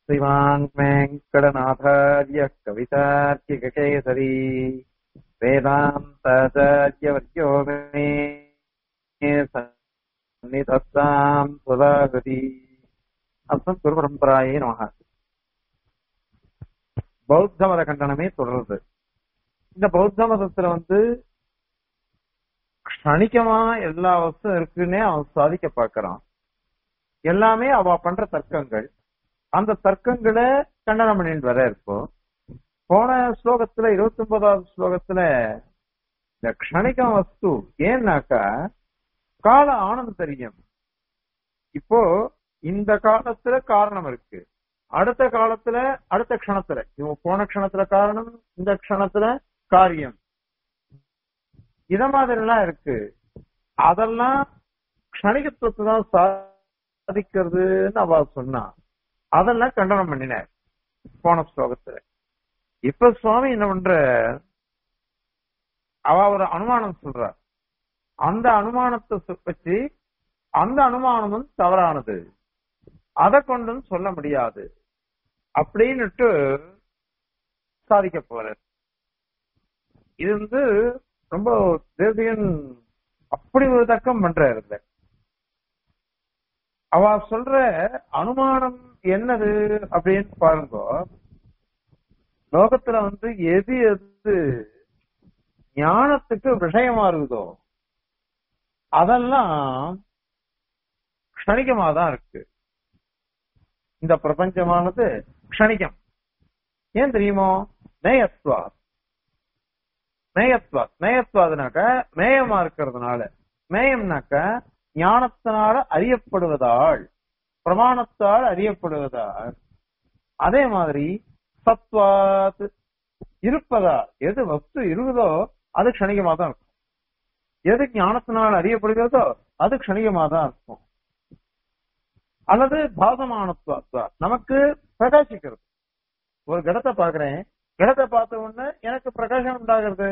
श्रीमान् वेङ्कटनाथार्य कवितार्किककेसरी वेदान्ताचार्यवर्यो मे सन्निधत्ताम् सुधागति அஸ்மத் குரு பரம்பராயே நமக பௌத்த மத கண்டனமே தொடருது இந்த பௌத்த மதத்துல வந்து க்ஷணிக்கமா எல்லா வஸ்தும் இருக்குன்னே அவன் சாதிக்க பார்க்கறான் எல்லாமே அவ பண்ற தர்க்கங்கள் அந்த தர்க்கங்களை கண்டனம் பண்ணிட்டு வர இருக்கும் போன ஸ்லோகத்துல இருபத்தி ஒன்பதாவது ஸ்லோகத்துல இந்த க்ஷணிக வஸ்து ஏன்னாக்கா கால ஆனந்தரியம் இப்போ இந்த காலத்துல காரணம் இருக்கு அடுத்த காலத்துல அடுத்த க்ஷணத்துல இவன் போன க்ஷணத்துல காரணம் இந்த க்ஷணத்துல காரியம் இத மாதிரி எல்லாம் இருக்கு அதெல்லாம் க்ஷணிகத்துவத்தை தான் சாதிக்கிறதுன்னு அவ சொன்னா அதெல்லாம் கண்டனம் பண்ணினார் போன ஸ்லோகத்துல இப்ப சுவாமி என்ன பண்ற அவ ஒரு அனுமானம் சொல்றா அந்த அனுமானத்தை வச்சு அந்த அனுமானமும் தவறானது அதை கொண்டும் சொல்ல முடியாது அப்படின்னுட்டு சாதிக்க போற இது வந்து ரொம்ப தேசியன் அப்படி ஒரு தக்கம் பண்றாரு இதுல. அவ சொல்ற அனுமானம் என்னது அப்படின்னு பாருங்க லோகத்துல வந்து எது எது ஞானத்துக்கு விஷயமா இருக்குதோ அதெல்லாம் க்ஷணிகமா தான் இருக்கு இந்த பிரபஞ்சமானது க்ஷணிகம் ஏன் தெரியுமோ நேயத்வா மேயத்வா மேயத்வாதுனாக்க மேயமா இருக்கிறதுனால மேயம்னாக்க ஞானத்தினால அறியப்படுவதால் பிரமாணத்தால் அறியப்படுவதால் அதே மாதிரி சத்வாத் இருப்பதா எது வஸ்து இருக்குதோ அது க்ஷணிகமா தான் இருக்கும் எது ஞானத்தினால் அறியப்படுகிறதோ அது க்ஷணிகமா தான் இருக்கும் அல்லது பாசமானத்வா நமக்கு பிரகாசிக்கிறது ஒரு கடத்தை பாக்குறேன் கடத்தை பார்த்த உடனே எனக்கு பிரகாசம் உண்டாகிறது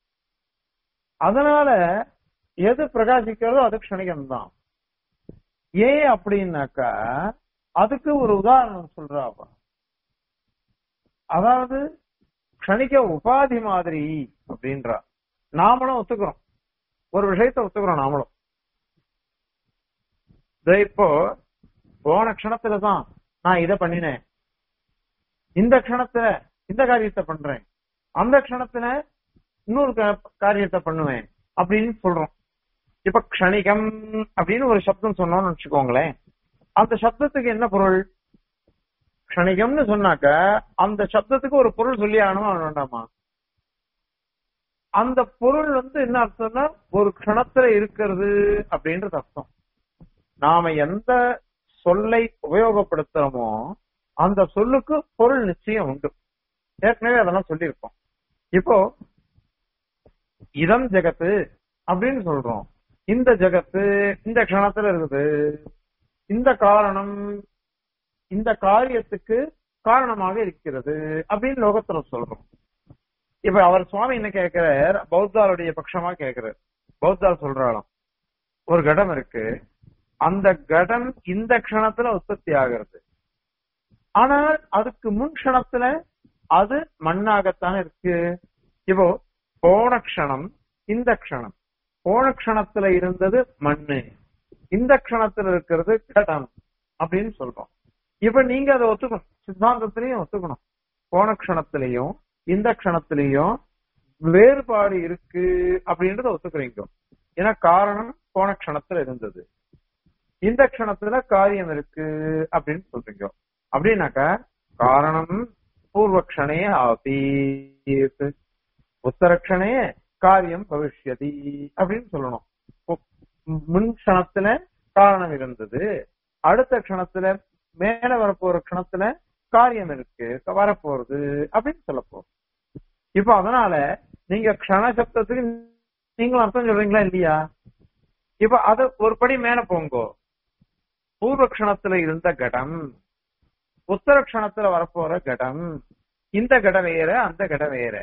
அதனால எது பிரகாசிக்கிறதோ அது க்ஷணிகம் தான் ஏன் அப்படின்னாக்கா அதுக்கு ஒரு உதாரணம் சொல்றாப்பா அதாவது க்ஷணிக்க உபாதி மாதிரி அப்படின்றா நாமளும் ஒத்துக்கிறோம் ஒரு விஷயத்த ஒத்துக்கிறோம் நாமளும் இதோ இப்போ போன க்ஷணத்துல தான் நான் இதை பண்ணினேன் இந்த க்ஷணத்துல இந்த காரியத்தை பண்றேன் அந்த க்ஷணத்துல இன்னொரு கா- காரியத்தை பண்ணுவேன் அப்படின்னு சொல்றோம் இப்ப க்ஷணிகம் அப்படின்னு ஒரு சப்தம் சொன்னோம்னு வச்சுக்கோங்களேன் அந்த சப்தத்துக்கு என்ன பொருள் க்ஷணிகம்னு சொன்னாக்க அந்த சப்தத்துக்கு ஒரு பொருள் சொல்லி ஆகணுமா வேண்டாமா அந்த பொருள் வந்து என்ன அர்த்தம்னா ஒரு க்ஷணத்துல இருக்கிறது அப்படின்றது அர்த்தம் நாம எந்த சொல்லை உபயோகப்படுத்துறோமோ அந்த சொல்லுக்கு பொருள் நிச்சயம் உண்டு ஏற்கனவே அதெல்லாம் சொல்லியிருக்கோம் இப்போ இதம் ஜெகத்து அப்படின்னு சொல்றோம் இந்த ஜெகத்து இந்த க்ஷணத்துல இருக்குது இந்த காரணம் இந்த காரியத்துக்கு காரணமாக இருக்கிறது அப்படின்னு லோகத்துல சொல்றோம் இப்ப அவர் சுவாமி என்ன கேட்கிறார் பௌத்தாருடைய பட்சமா கேட்கிறார் பௌத்தார் சொல்றாளாம் ஒரு கடம் இருக்கு அந்த கடம் இந்த க்ஷணத்துல உற்பத்தி ஆகிறது ஆனால் அதுக்கு முன் க்ஷணத்துல அது மண்ணாகத்தான் இருக்கு இப்போ போன க்ஷணம் இந்த க்ஷணம் போன க்ஷணத்துல இருந்தது மண்ணு இந்த க்ஷணத்துல இருக்கிறது கடம் அப்படின்னு சொல்றோம் இப்ப நீங்க அதை ஒத்துக்கணும் சித்தாந்தத்திலையும் ஒத்துக்கணும் போன க்ஷணத்திலையும் இந்த க்ஷணத்திலையும் வேறுபாடு இருக்கு அப்படின்றத ஒத்துக்கிறீங்க ஏன்னா காரணம் போன க்ஷணத்துல இருந்தது இந்த க்ஷணத்துல காரியம் இருக்கு அப்படின்னு சொல்றீங்க அப்படின்னாக்கா காரணம் பூர்வக்ஷணே ஆசீத் உத்தரக்ஷணே காரியம் பவிஷ்யதி அப்படின்னு சொல்லணும் இப்போ முன் க்ஷணத்துல காரணம் இருந்தது அடுத்த க்ஷணத்துல மேல வரப்போற க்ஷணத்துல காரியம் இருக்கு வரப்போறது அப்படின்னு சொல்ல போறோம் இப்ப அதனால நீங்க க்ஷண சப்தத்துக்கு நீங்களும் அர்த்தம் சொல்றீங்களா இல்லையா இப்ப அத ஒரு படி மேல போங்கோ பூர்வ க்ஷணத்துல இருந்த கடம் உத்தர க்ஷணத்துல வரப்போற கடம் இந்த கட வேற அந்த கட வேற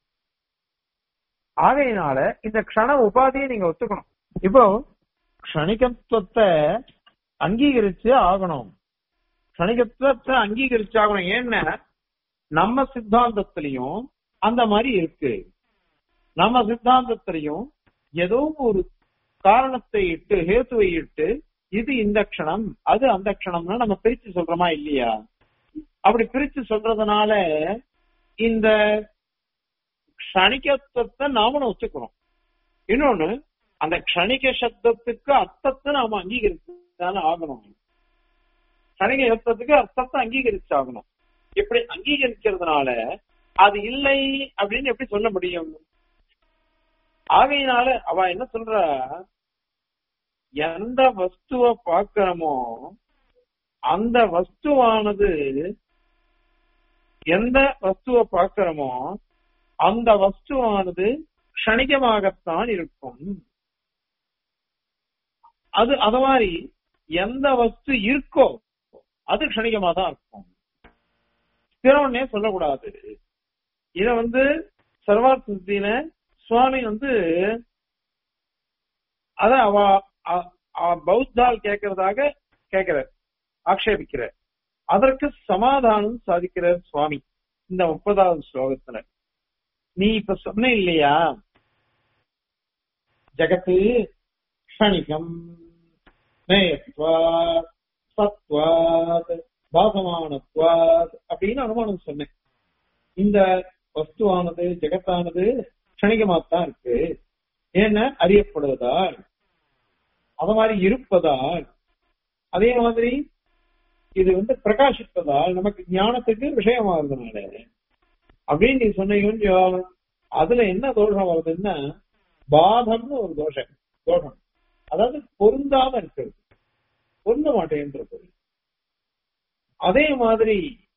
ஆகையினால இந்த க்ஷண உபாதியை நீங்க ஒத்துக்கணும் இப்போ க்ஷணிகத்துவத்தை அங்கீகரிச்சு ஆகணும் கணிகத்துவத்தை அங்கீகரிச்சாகணும் ஏன்னா நம்ம சித்தாந்தத்திலையும் அந்த மாதிரி இருக்கு நம்ம சித்தாந்தத்திலையும் ஏதோ ஒரு காரணத்தை இட்டு ஹேத்துவை இட்டு இது இந்த க்ஷணம் அது அந்த க்ஷணம்னா நம்ம பிரிச்சு சொல்றோமா இல்லையா அப்படி பிரிச்சு சொல்றதுனால இந்த க்ஷணிகத்துவத்தை நாமளும் வச்சுக்கிறோம் இன்னொன்னு அந்த க்ஷணிக சப்தத்துக்கு அர்த்தத்தை நாம அங்கீகரிச்சுதானே ஆகணும் க்ஷணிக சப்தத்துக்கு அர்த்தத்தை அங்கீகரிச்சாகணும் இப்படி அங்கீகரிக்கிறதுனால அது இல்லை அப்படின்னு எப்படி சொல்ல முடியும் ஆகையினால அவ என்ன சொல்றா எந்த வஸ்துவ பார்க்கிறோமோ அந்த வஸ்துவானது எந்த வஸ்துவ பார்க்கிறோமோ அந்த வஸ்துவானது க்ஷணிகமாகத்தான் இருக்கும் அது அத மாதிரி எந்த வஸ்து இருக்கோ அது க்ஷணிகமா தான் இருக்கும் ஸ்திரம்னே சொல்லக்கூடாது இத வந்து சர்வார்த்தியில சுவாமி வந்து அத அவ அ- அவ பௌத்தால் கேட்கறதாக கேட்கிற ஆக்ஷேபிக்கிற அதற்கு சமாதானம் சாதிக்கிற சுவாமி இந்த முப்பதாவது ஸ்லோகத்துல நீ இப்ப சொன்ன இல்லையா ஜகத்து க்ஷணிகம் நேயத்வாத் சத்வாத் பாசமானத்வாத் அப்படின்னு அனுமானம் சொன்னேன் இந்த வஸ்துவானது ஜெகத்தானது க்ஷணிகமாத்தான் இருக்கு ஏன்னா அறியப்படுவதால் அத மாதிரி இருப்பதால் அதே மாதிரி இது வந்து பிரகாசிப்பதால் நமக்கு ஞானத்துக்கு விஷயமாகிறதுனால அப்படின்னு நீ சொன்னீங்க அதுல என்ன தோஷம் வருதுன்னா பாதம்னு ஒரு தோஷம் தோஷம் அதாவது பொருந்தாம இருக்கிறது பொருந்த மாட்டேன்றது அதே மாதிரி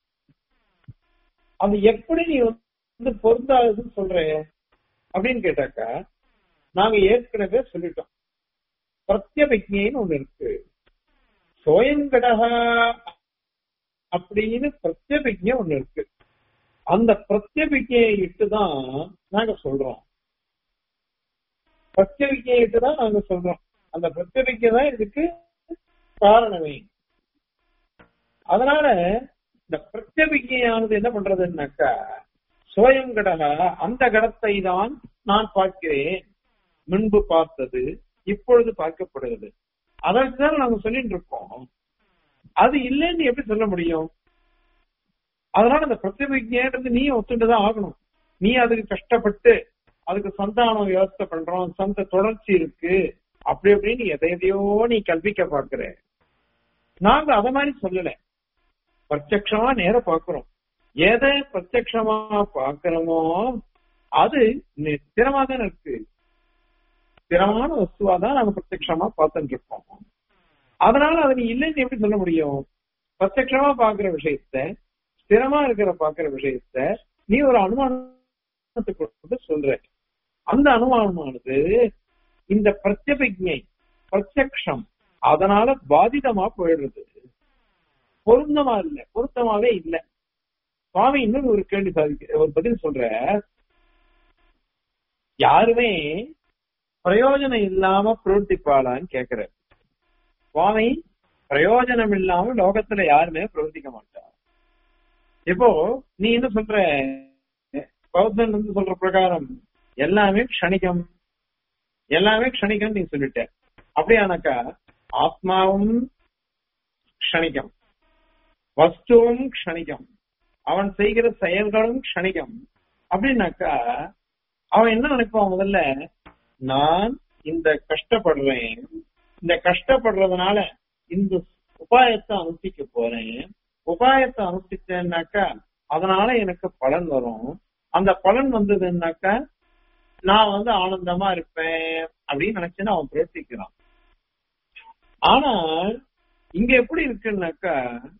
அது எப்படி நீ வந்து பொருந்தாதுன்னு சொல்ற அப்படின்னு கேட்டாக்கா நாங்க ஏற்கனவே சொல்லிட்டோம் பிரத்யபிக்னின்னு ஒண்ணு இருக்கு சோயங்கடகா அப்படின்னு பிரத்யபிக்ஞை ஒண்ணு இருக்கு அந்த பிரத்யபிக்ஞையை இட்டுதான் நாங்க சொல்றோம் பிரத்யபிக்ஞையை இட்டுதான் நாங்க சொல்றோம் அந்த பிரத்யபிக்ஞை தான் இதுக்கு காரணமே அதனால இந்த பிரத்யபிக்ஞையானது என்ன பண்றதுன்னாக்கா சோயங்கடகா அந்த கடத்தை தான் நான் பார்க்கிறேன் முன்பு பார்த்தது இப்பொழுது பார்க்கப்படுகிறது அதற்கு தான் நாங்க சொல்லிட்டு இருக்கோம் அது இல்லைன்னு எப்படி சொல்ல முடியும் அதனால அந்த பிரத்யபிக்ஞன்றது நீ ஒத்துட்டு தான் ஆகணும் நீ அதுக்கு கஷ்டப்பட்டு அதுக்கு சந்தானம் வியவஸ்தை பண்றோம் சந்த தொடர்ச்சி இருக்கு அப்படி அப்படின்னு எதை எதையோ நீ கல்பிக்க பாக்குற நாங்க அத மாதிரி சொல்லல பிரத்யக்ஷமா நேர பாக்குறோம் எதை பிரத்யக்ஷமா பாக்குறோமோ அது ஸ்திரமா தானே இருக்கு ஸ்திரமான வஸ்துவா தான் நாங்க பிரத்யக்ஷமா பார்த்துட்டு இருக்கோம் அதனால அதை நீ இல்லைன்னு எப்படி சொல்ல முடியும் பிரத்யக்ஷமா பாக்குற விஷயத்த ஸ்திரமா இருக்கிற பாக்குற விஷயத்த நீ ஒரு அனுமானத்துக்கு கொண்டு சொல்ற அந்த அனுமானமானது இந்த பிரத்யபிக்ஞை பிரத்யக்ஷம் அதனால பாதிதமா போயிடுறது பொருந்தமா இல்ல பொருத்தமாவே இல்ல சுவாமி இன்னொரு ஒரு கேள்வி சாதிக்க ஒரு பதில் சொல்ற யாருமே பிரயோஜனம் இல்லாம பிரவர்த்திப்பாளான்னு கேக்குற சுவாமி பிரயோஜனம் இல்லாம லோகத்துல யாருமே பிரவர்த்திக்க மாட்டா இப்போ நீ என்ன சொல்ற பௌத்தன் வந்து சொல்ற பிரகாரம் எல்லாமே க்ஷணிகம் எல்லாமே க்ஷணிகம் நீ சொல்லிட்ட அப்படியானாக்கா ஆத்மாவும் க்ஷணிகம் வஸ்துவும் க்ஷணிகம் அவன் செய்கிற செயல்களும் க்ஷணிகம் அப்படின்னாக்கா அவன் என்ன நினைப்பான் முதல்ல நான் இந்த கஷ்டப்படுறேன் இந்த கஷ்டப்படுறதுனால இந்த உபாயத்தை அனுஷ்டிக்க போறேன் உபாயத்தை அனுஷ்டிச்சேன்னாக்கா அதனால எனக்கு பலன் வரும் அந்த பலன் வந்ததுன்னாக்கா நான் வந்து ஆனந்தமா இருப்பேன் அப்படின்னு நினைச்சுன்னு அவன் பிரவர்த்திக்கிறான் ஆனால் இங்க எப்படி இருக்குன்னாக்கா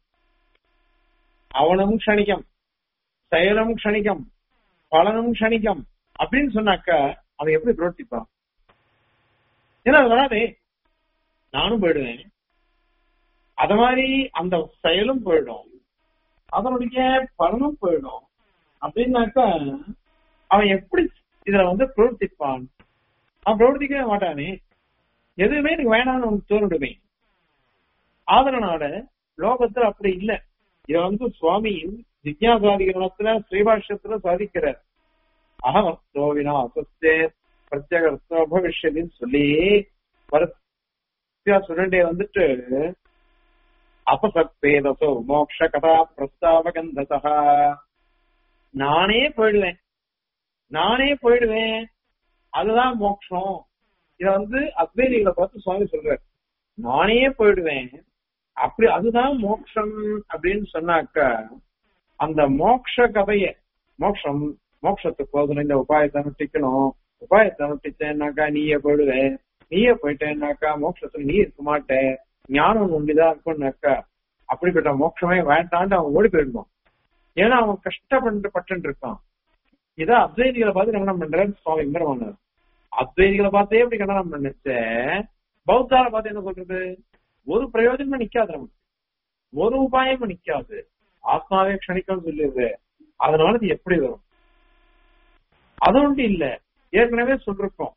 அவனும் க்ஷணிகம் செயலும் க்ஷணிகம் பலனும் க்ஷணிகம் அப்படின்னு சொன்னாக்கா அவன் எப்படி பிரவர்த்திப்பான் ஏன்னா அது வராதே நானும் போயிடுவேன் அத மாதிரி அந்த செயலும் போயிடும் அதனுடைய பலனும் போயிடும் அப்படின்னாக்கா அவன் எப்படி இதுல வந்து பிரவர்த்திப்பான் அவன் பிரவர்த்திக்கவே மாட்டானே எதுவுமே எனக்கு வேணாம்னு உனக்கு தோணிடுவேன் அதனால லோகத்துல அப்படி இல்ல இத வந்து சுவாமியின் ஜிக்யாசாதிகரணத்துல ஸ்ரீபாஷ்யத்துல சாதிக்கிறார் அகமஸ்தோ வினாசஸ்தே பிரத்யகர்த்தோ பவிஷ்யதின்னு சொல்லி பரஸ்யா சுரண்டே வந்துட்டு அபசக்தேதசோ மோக்ஷ கதா பிரஸ்தாவகந்ததா நானே போயிடுவேன் நானே போயிடுவேன் அதுதான் மோட்சம் இத வந்து அத்வைதிகளை பார்த்து சுவாமி சொல்றாரு நானே போயிடுவேன் அப்படி அதுதான் மோட்சம் அப்படின்னு சொன்னாக்கா அந்த மோட்ச கதைய மோட்சம் மோட்சத்துக்கு போகணும் இந்த உபாயத்தை நட்டிக்கணும் உபாயத்தை நட்டிச்சேன்னாக்கா நீயே போயிடுவேன் நீயே போயிட்டேன்னாக்கா மோட்சத்துல நீ இருக்க மாட்டே ஞானம் உண்டுதான் இருக்கும்னாக்கா அப்படிப்பட்ட மோட்சமே வேண்டாண்டு அவன் ஓடி போயிடுவான் ஏன்னா அவன் கஷ்டப்பட்டு பட்டு இருக்கான் இதான் அத்வைதிகளை பார்த்து கண்டனம் பண்றேன் சுவாமி இந்திரமன்னர் அத்வைதிகளை பார்த்தே எப்படி கண்டனம் பண்ணுச்ச பௌத்தால பார்த்து என்ன சொல்றது ஒரு பிரயோஜனமும் நிக்காது நமக்கு ஒரு உபாயமும் நிக்காது ஆத்மாவே க்ஷணிக்கம் சொல்லிடுது அதனால இது எப்படி வரும் அது ஒன்று இல்ல ஏற்கனவே சொல்லிருக்கோம்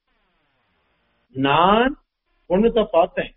நான் ஒண்ணுத்த பார்த்தேன்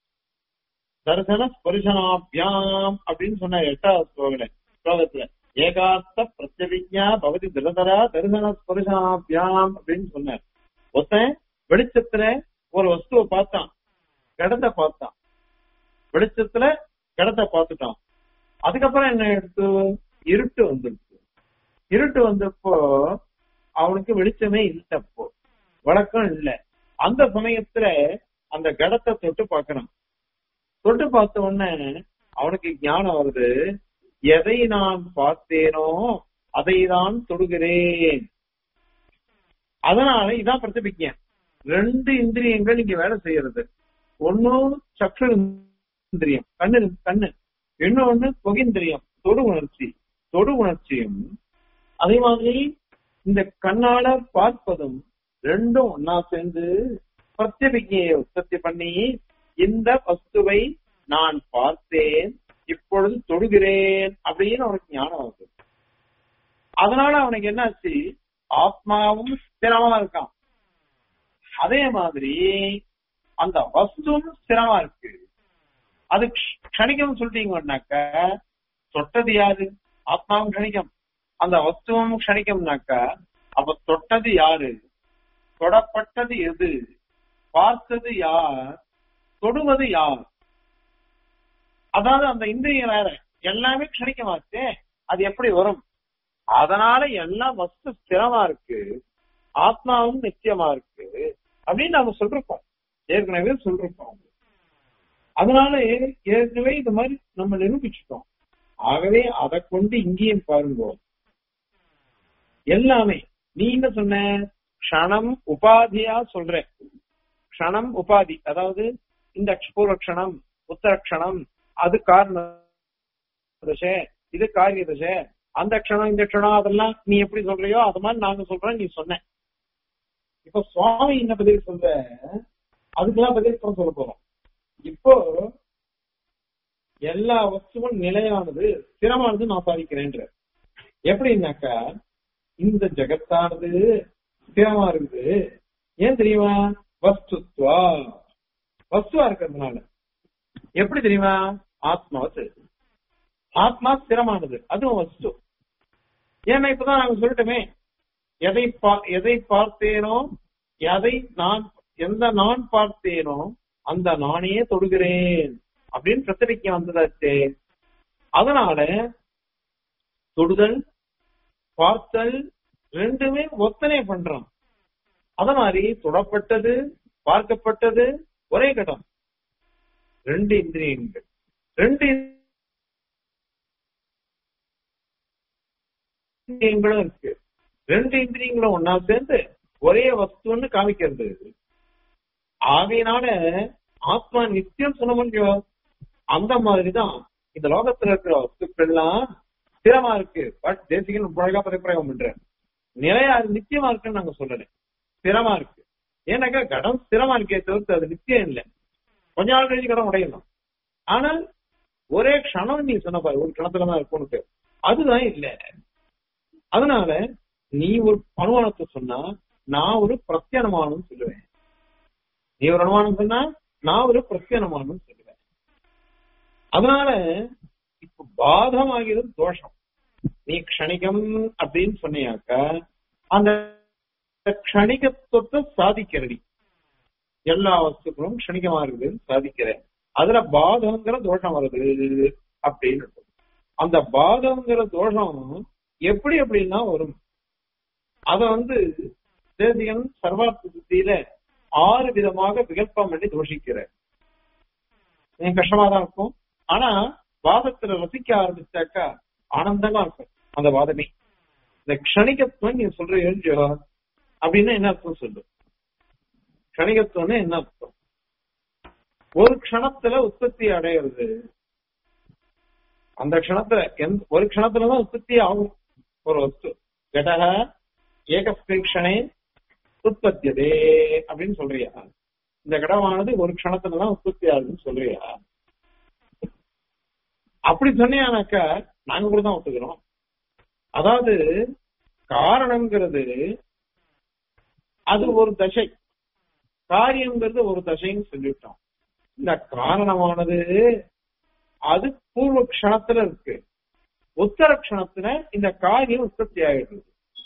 தர்சன ஸ்பரிசனாபியாம் அப்படின்னு சொன்ன எட்டாவது ஸ்லோகல ஸ்லோகத்துல ஏகார்த்த பிரத்யவிஜா பவதி திருதரா தரிசன ஸ்பரிசனாபியாம் அப்படின்னு சொன்னார் ஒருத்தன் வெளிச்சத்துல ஒரு வஸ்துவை பார்த்தான் கடத்தை பார்த்தான் வெளிச்சத்துல கடத்தை பார்த்துட்டான் அதுக்கப்புறம் என்ன எடுத்து இருட்டு வந்துருச்சு இருட்டு வந்தப்போ அவனுக்கு வெளிச்சமே இல்லப்போ வழக்கம் இல்ல அந்த சமயத்துல அந்த கடத்தை தொட்டு பார்க்கறான் தொட்டு பார்த்த உடனே அவனுக்கு ஞானம் வருது எதை நான் பார்த்தேனோ அதை தான் தொடுகிறேன் அதனால இதான் பிரதிபிக்ஞன் ரெண்டு இந்திரியங்கள் இங்க வேலை செய்யறது ஒன்னும் சக்ஷு இந்திரியம் கண்ணு கண்ணு இன்னொன்னு புகிந்திரியம் தொடு உணர்ச்சி தொடு உணர்ச்சியும் அதே மாதிரி இந்த கண்ணால பார்ப்பதும் ரெண்டும் ஒன்னா சேர்ந்து பிரத்யபிக்கையை உற்பத்தி பண்ணி இந்த வஸ்துவை நான் பார்த்தேன் இப்பொழுது தொடுகிறேன் அப்படின்னு அவனுக்கு ஞானம் வருது அதனால அவனுக்கு என்னாச்சு ஆத்மாவும் ஸ்திரமா இருக்கான் அதே மாதிரி அந்த வஸ்துவும் ஸ்திரமா இருக்கு அது கணிக்கம் சொல்லிட்டீங்கன்னாக்க தொட்டது யாரு ஆத்மாவும் கணிக்கம் அந்த வஸ்துவும் கணிக்கம்னாக்கா அப்ப தொட்டது யாரு தொடப்பட்டது எது பார்த்தது யார் தொடுவது யார் அதாவது அந்த இந்திரியம் வேற எல்லாமே கணிக்கமாச்சு அது எப்படி வரும் அதனால எல்லாம் வஸ்து ஸ்திரமா இருக்கு ஆத்மாவும் நிச்சயமா இருக்கு அப்படின்னு நம்ம சொல்றோம் ஏற்கனவே சொல்றோம் அதனால ஏற்கனவே இந்த மாதிரி நம்ம நிரூபிச்சுட்டோம் ஆகவே அதை கொண்டு இங்கேயும் பாருங்க எல்லாமே நீ என்ன சொன்ன க்ஷணம் உபாதியா சொல்ற க்ஷணம் உபாதி அதாவது இந்த பூர்வ க்ஷணம் உத்தர க்ஷணம் அது காரண தசை இது காரிய தசை அந்த க்ஷணம் இந்த க்ஷணம் அதெல்லாம் நீ எப்படி சொல்றியோ அது மாதிரி நாங்க சொல்றோம் நீ சொன்ன இப்ப சுவாமி என்ன பதில் சொல்ற அதுக்கெல்லாம் பதில் சொல்ல போறோம் இப்போ எல்லா வஸ்துவும் நிலையானது ஸ்திரமானது நான் சாதிக்கிறேன்ற எப்படின்னாக்கா இந்த ஜெகத்தானது ஸ்திரமா இருக்குது ஏன் தெரியுமா வஸ்துத்வா வஸ்துவா இருக்கிறதுனால எப்படி தெரியுமா ஆத்மாவது ஆத்மா ஸ்திரமானது அதுவும் வஸ்து ஏன்னா இப்பதான் நாங்க சொல்லிட்டோமே எதை எதை பார்த்தேனோ எதை நான் எந்த நான் பார்த்தேனோ அந்த நானே தொடுகிறேன் அப்படின்னு பிரச்சனைக்கு வந்ததாச்சு அதனால தொடுதல் பார்த்தல் ரெண்டுமே ஒத்தனை பண்றோம் அத மாதிரி தொடப்பட்டது பார்க்கப்பட்டது ஒரே கட்டம் ரெண்டு இந்திரியங்கள் ரெண்டு இந்திரியங்களும் இருக்கு ரெண்டு இந்திரியங்களும் ஒன்னா சேர்ந்து ஒரே வஸ்துன்னு காமிக்கிறது ஆகையினால ஆத்மா நித்தியம் சொல்ல முடியும் அந்த மாதிரிதான் இந்த லோகத்துல இருக்கிற வஸ்துக்கள்லாம் ஸ்திரமா இருக்கு பட் தேசிகன் முழகா பிரயோகம் பண்ற நிலையா நித்தியமா இருக்குன்னு நாங்க சொல்லல ஸ்திரமா இருக்கு ஏன்னாக்கா கடம் ஸ்திரமா இருக்கே தவிர்த்து அது நித்தியம் இல்லை கொஞ்ச நாள் கழிச்சு கடன் உடையலாம் ஆனால் ஒரே க்ஷணம் நீ சொன்ன பாரு ஒரு க்ஷணத்துலதான் இருக்கும்னு அதுதான் இல்ல அதனால நீ ஒரு அனுமானத்தை சொன்னா நான் ஒரு பிரத்யனுமானம் சொல்லுவேன் நீ ஒரு அனுமானம் சொன்னா நான் ஒரு பிரத்யனுமானம் சொல்லுவேன் அதனால இப்ப பாதமாகிறது தோஷம் நீ க்ஷணிகம் அப்படின்னு சொன்னியாக்க அந்த க்ஷணிகத்துவத்தை சாதிக்கிறடி எல்லா வஸ்துக்களும் க்ஷணிகமா இருக்குதுன்னு சாதிக்கிறேன் அதுல பாதங்கிற தோஷம் வருது அப்படின்னு இருக்கும். அந்த பாதங்கிற தோஷம் எப்படி எப்படின்னா வரும் அத வந்து தேசிகன் சர்வார்த்த புத்தியில ஆறு விதமாக விகல்பம் பண்ணி தோஷிக்கிறார் கொஞ்சம் கஷ்டமா தான் இருக்கும் ஆனா வாதத்துல ரசிக்க ஆரம்பிச்சாக்கா ஆனந்தமா இருக்கும் அந்த வாதமே இந்த க்ஷணிகத்துவம் நீ சொல்ற எழுதியோ அப்படின்னா என்ன அர்த்தம் சொல்லு க்ஷணிகத்துவம்னா என்ன அர்த்தம் ஒரு க்ஷணத்துல உற்பத்தி அடையிறது அந்த க்ஷணத்துல எந்த ஒரு க்ஷணத்துலதான் உற்பத்தி ஆகும் ஒரு வஸ்து கடக ஏகஸ்பிரீக்ஷனே உற்பத்தியதே அப்படின்னு சொல்றியா இந்த கடமானது ஒரு க்ஷணத்துலதான் உற்பத்தி ஆகுதுன்னு சொல்றியா அப்படி சொன்னியானாக்கா நாங்க கூட தான் ஒத்துக்கிறோம் அதாவது காரணம்ங்கிறது அது ஒரு தசை காரியம்ங்கிறது ஒரு தசைன்னு சொல்லிட்டோம் இந்த காரணமானது அது பூர்வ க்ஷணத்துல இருக்கு உத்தர க்ஷணத்துல இந்த காரியம் உற்பத்தி ஆயிடுது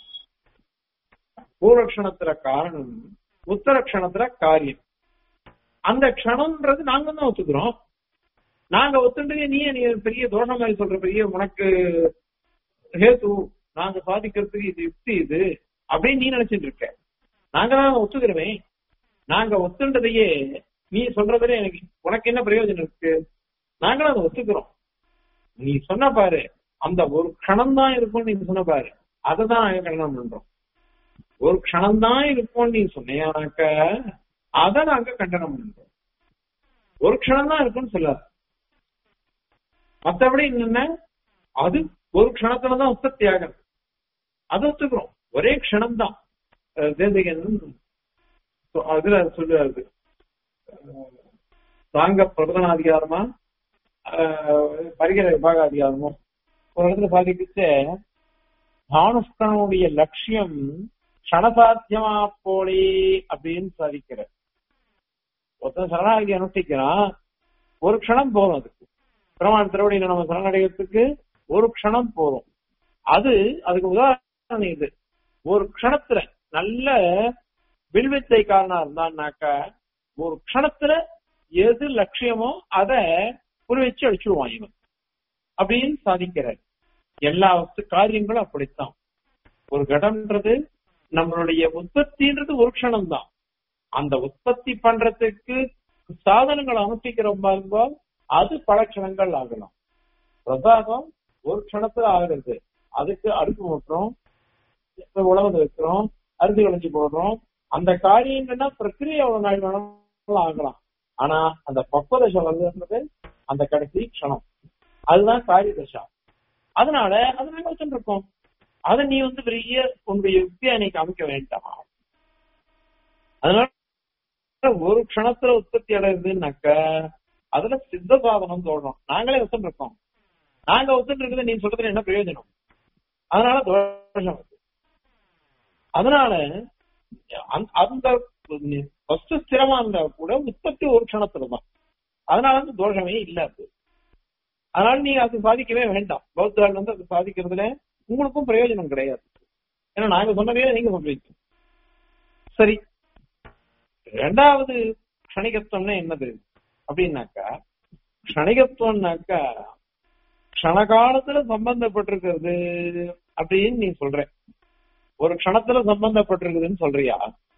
பூர்வ க்ஷணத்துல காரணம் உத்தர க்ஷணத்துல காரியம் அந்த க்ஷணம்ன்றது நாங்க தான் ஒத்துக்கிறோம் நாங்க ஒத்துண்டு நீ நீ பெரிய தோஷம் மாதிரி சொல்ற பெரிய உனக்கு ஹேத்து நாங்க சாதிக்கிறதுக்கு இது யுக்தி இது அப்படின்னு நீ நினைச்சிட்டு இருக்க நாங்க தான் ஒத்துக்கிறோமே நாங்க ஒத்துண்டதையே நீ சொல்றதுல எனக்கு உனக்கு என்ன பிரயோஜனம் இருக்கு நாங்களும் அதை ஒத்துக்கிறோம் நீ சொன்ன பாரு அந்த ஒரு க்ஷணம் தான் இருக்கும்னு நீ சொன்ன பாரு அதை தான் நாங்க கண்டனம் பண்றோம் ஒரு க்ஷணம் தான் இருக்கும்னு நீ சொன்னியானாக்க அதை நாங்க கண்டனம் பண்றோம் ஒரு க்ஷணம் தான் இருக்கும்னு சொல்லாது மத்தபடி என்னன்னா அது ஒரு க்ஷணத்துலதான் உற்பத்தி ஆகும் அது ஒத்துக்கிறோம் ஒரே க்ஷணம் தான் தேசிகன் அதுல சொல்லுவாரு சாங்க பிரதனாதிகாரமா பரிகர விபாக அதிகாரமோ ஒரு இடத்துல சாதிக்கிச்சு தானுஷ்கனுடைய லட்சியம் க்ஷணசாத்தியமா போலே அப்படின்னு சாதிக்கிற ஒருத்தன் சரணாகதி அனுஷ்டிக்கிறான் ஒரு க்ஷணம் போதும் அதுக்கு பிரமாண திருவடியில நம்ம சரணடைகிறதுக்கு ஒரு க்ஷணம் போதும் அது அதுக்கு உதாரணம் இது ஒரு க்ஷணத்துல நல்ல வில்வித்தை காரணா இருந்தான்னாக்கா ஒரு க்ஷணத்துல எது லட்சியமோ அத புரி வச்சு அடிச்சுடுவான் இவன் அப்படின்னு சாதிக்கிறார் எல்லா வஸ்து காரியங்களும் அப்படித்தான் ஒரு கடம்ன்றது நம்மளுடைய உற்பத்தின்றது ஒரு க்ஷணம் தான் அந்த உற்பத்தி பண்றதுக்கு சாதனங்களை அனுஷ்டிக்கிறோம் பாருங்க அது பல க்ஷணங்கள் ஆகலாம் பிரசாதம் ஒரு க்ஷணத்துல ஆகிறது அதுக்கு அடுப்பு மூட்டுறோம் உழவு வைக்கிறோம் அரிசி கழிச்சு போடுறோம் அந்த காரியங்கள்னா பிரக்கிரியை எவ்வளவு நாள் வேணாலும் ஆகலாம் ஆனா அந்த பக்குவதசை வருதுன்றது அந்த கடைசி க்ஷணம் அதுதான் காரிய தசா அதனால அதை நாங்க வச்சுட்டு இருக்கோம் அதை நீ வந்து பெரிய உன்னுடைய யுக்தியை நீ காமிக்க வேண்டாம் அதனால ஒரு க்ஷணத்துல உற்பத்தி அடையுதுன்னாக்க அதுல சித்த சாதனம் தோணும் நாங்களே ஒத்துட்டு இருக்கோம் நாங்க ஒத்துட்டு இருக்கிறது நீ சொல்றதுல என்ன பிரயோஜனம் அதனால தோஷம் அதனால அந்த வஸ்து ஸ்திரமா இருந்தா கூட உற்பத்தி ஒரு க்ஷணத்துல தான் அதனால வந்து தோஷமே இல்ல அது அதனால நீ அது சாதிக்கவே வேண்டாம் பௌத்தாள் வந்து அது சாதிக்கிறதுல உங்களுக்கும் பிரயோஜனம் கிடையாது ஏன்னா நாங்க சொன்னதே நீங்க சொல்றீங்க சரி ரெண்டாவது க்ஷணிகத்துவம்னா என்னது அப்படின்னாக்கா க்ஷணிகத்துவம்னாக்கா க்ஷணகாலத்துல சம்பந்தப்பட்டிருக்கிறது அப்படின்னு நீ சொல்ற ஒரு க்ஷணத்துல சம்பந்தப்பட்டிருக்குதுன்னு சொல்றியா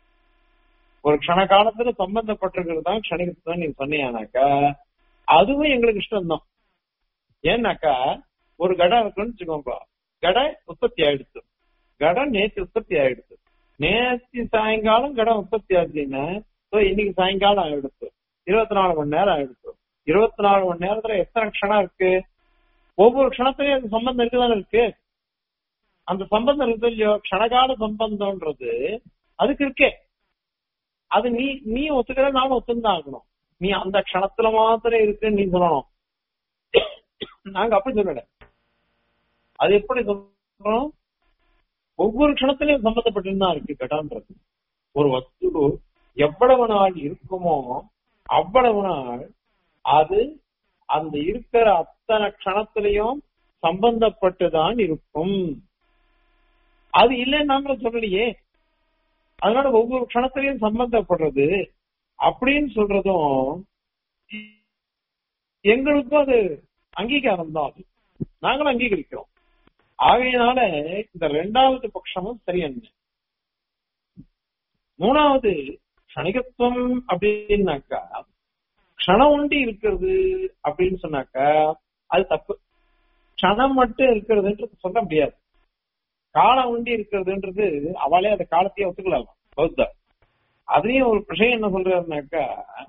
ஒரு க்ஷண காலத்துல சம்பந்தப்பட்டிருக்கிறது தான் க்ஷணிகத்துவம் நீ சொன்னியானாக்கா அதுவும் எங்களுக்கு இஷ்டம் தான் ஏன்னாக்கா ஒரு கடை இருக்குன்னு வச்சுக்கோங்க கடை உற்பத்தி ஆயிடுச்சு கடை நேற்று உற்பத்தி ஆயிடுச்சு நேற்று சாயங்காலம் கடை உற்பத்தி ஆச்சுன்னா இன்னைக்கு சாயங்காலம் ஆயிடுச்சு இருபத்தி நாலு மணி நேரம் ஆயிடுச்சு இருபத்தி நாலு மணி நேரத்துல எத்தனை க்ஷணம் இருக்கு ஒவ்வொரு க்ஷணத்திலையும் அது சம்பந்தம் இருக்குதானே இருக்கு அந்த சம்பந்தம் இருக்கு இல்லையோ க்ஷணகால சம்பந்தம்ன்றது அதுக்கு இருக்கே அது நீ நீ ஒத்துக்கிற நானும் ஒத்துந்தான் ஆகணும் நீ அந்த க்ஷணத்துல மாத்திரம் இருக்குன்னு நீ சொல்லணும் நாங்க அப்படி சொல்லல அது எப்படி சொல்றோம் ஒவ்வொரு க்ஷணத்திலையும் சம்பந்தப்பட்டிருந்தான் இருக்கு கடான்றது ஒரு வஸ்து எவ்வளவு நாள் இருக்குமோ அவ்வளவு நாள் அது அந்த இருக்கிற அத்தனை க்ஷணத்திலையும் சம்பந்தப்பட்டுதான் இருக்கும் அது இல்லைன்னு நாங்களும் சொல்லலையே அதனால ஒவ்வொரு க்ஷணத்திலையும் சம்பந்தப்படுறது அப்படின்னு சொல்றதும் எங்களுக்கும் அது அங்கீகாரம் தான் அது நாங்களும் அங்கீகரிக்கிறோம் ஆகையினால இந்த ரெண்டாவது பட்சமும் சரியன்னு மூணாவது கணிகத்துவம் அப்படின்னாக்கா க்ஷணம் ஒண்டி இருக்கிறது அப்படின்னு சொன்னாக்கா அது தப்பு க்ஷணம் மட்டும் இருக்கிறதுன்றது சொல்ல முடியாது காலம் ஒண்டி இருக்கிறதுன்றது அவளே அந்த காலத்தையே ஒத்துக்கலாம் பௌத்தா அதையும் ஒரு விஷயம் என்ன சொல்றாருனாக்கா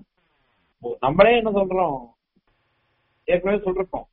நம்மளே என்ன சொல்றோம் ஏற்கனவே சொல்றோம்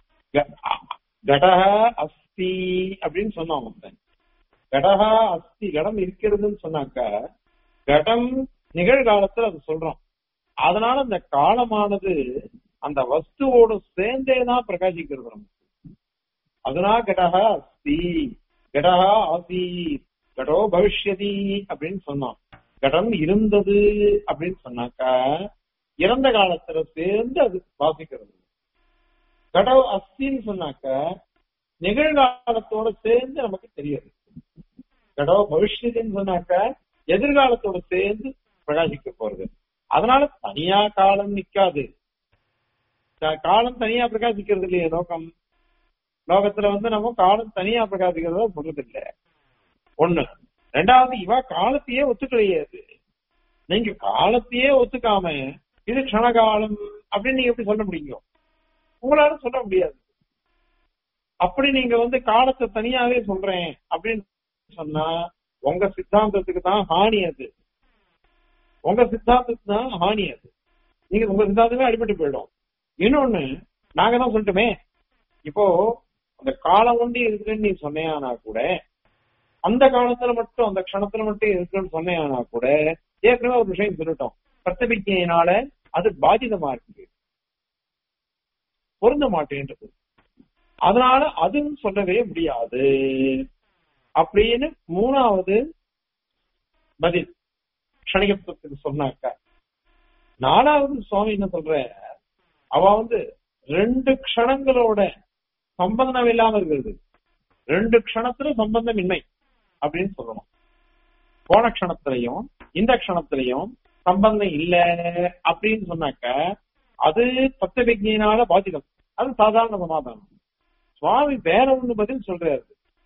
கடக அஸ்தி அப்படின்னு சொன்னோம் கடகா அஸ்தி கடம் இருக்கிறதுன்னு சொன்னாக்கா கடம் நிகழ்காலத்துல அது சொல்றோம் அதனால அந்த காலமானது அந்த வஸ்துவோடு சேர்ந்தேதான் பிரகாசிக்கிறது நமக்கு அதனா கடகா அஸ்தி கடகா ஆசி கடோ பவிஷ்யதி அப்படின்னு சொன்னோம் கடம் இருந்தது அப்படின்னு சொன்னாக்கா இறந்த காலத்துல சேர்ந்து அது வாசிக்கிறது கடவு அஸ்தின்னு சொன்னாக்க நிகழ்காலத்தோட சேர்ந்து நமக்கு தெரியாது கடவு பவிஷ்யத்துன்னு சொன்னாக்க எதிர்காலத்தோட சேர்ந்து பிரகாசிக்க போறது அதனால தனியா காலம் நிக்காது காலம் தனியா பிரகாசிக்கிறது இல்லையே நோக்கம் லோகத்துல வந்து நம்ம காலம் தனியா பிரகாசிக்கிறதா சொல்றது இல்ல ஒண்ணு ரெண்டாவது இவ காலத்தையே ஒத்துக்கலையே அது நீங்க காலத்தையே ஒத்துக்காம இது க்ஷணகாலம் அப்படின்னு நீங்க எப்படி சொல்ல முடியும் உங்களால சொல்ல முடியாது அப்படி நீங்க வந்து காலத்தை தனியாவே சொல்றேன் அப்படின்னு சொன்னா உங்க சித்தாந்தத்துக்கு தான் ஹானி அது உங்க சித்தாந்தத்துக்கு தான் ஹானி அது நீங்க உங்க சித்தாந்தமே அடிபட்டு போயிடும் இன்னொன்னு நாங்க தான் சொல்லட்டுமே இப்போ அந்த காலம் ஒண்டி இருக்குன்னு நீ சொன்னையானா கூட அந்த காலத்துல மட்டும் அந்த க்ஷணத்துல மட்டும் இருக்குன்னு சொன்னையானா கூட ஏற்கனவே ஒரு விஷயம் சொல்லிட்டோம் பிரத்தபிக்கையினால அது பாதிதமா இருக்கு பொருந்த மாட்டேன்றது அதனால அதுவும் சொல்லவே முடியாது அப்படின்னு மூணாவது பதில் க்ஷணிகத்துவத்துக்கு சொன்னாக்க நாலாவது சுவாமி என்ன சொல்ற அவ வந்து ரெண்டு க்ஷணங்களோட சம்பந்தம் இல்லாம இருக்கிறது ரெண்டு க்ஷணத்துல சம்பந்தம் இன்மை அப்படின்னு சொல்லணும் போன க்ஷணத்திலையும் இந்த க்ஷணத்திலையும் சம்பந்தம் இல்ல அப்படின்னு சொன்னாக்க அது பத்த விஜயினால பாதிதம் அது சாதாரண சமாதானம் சுவாமி வேற ஒண்ணு பதில் சொல்றாரு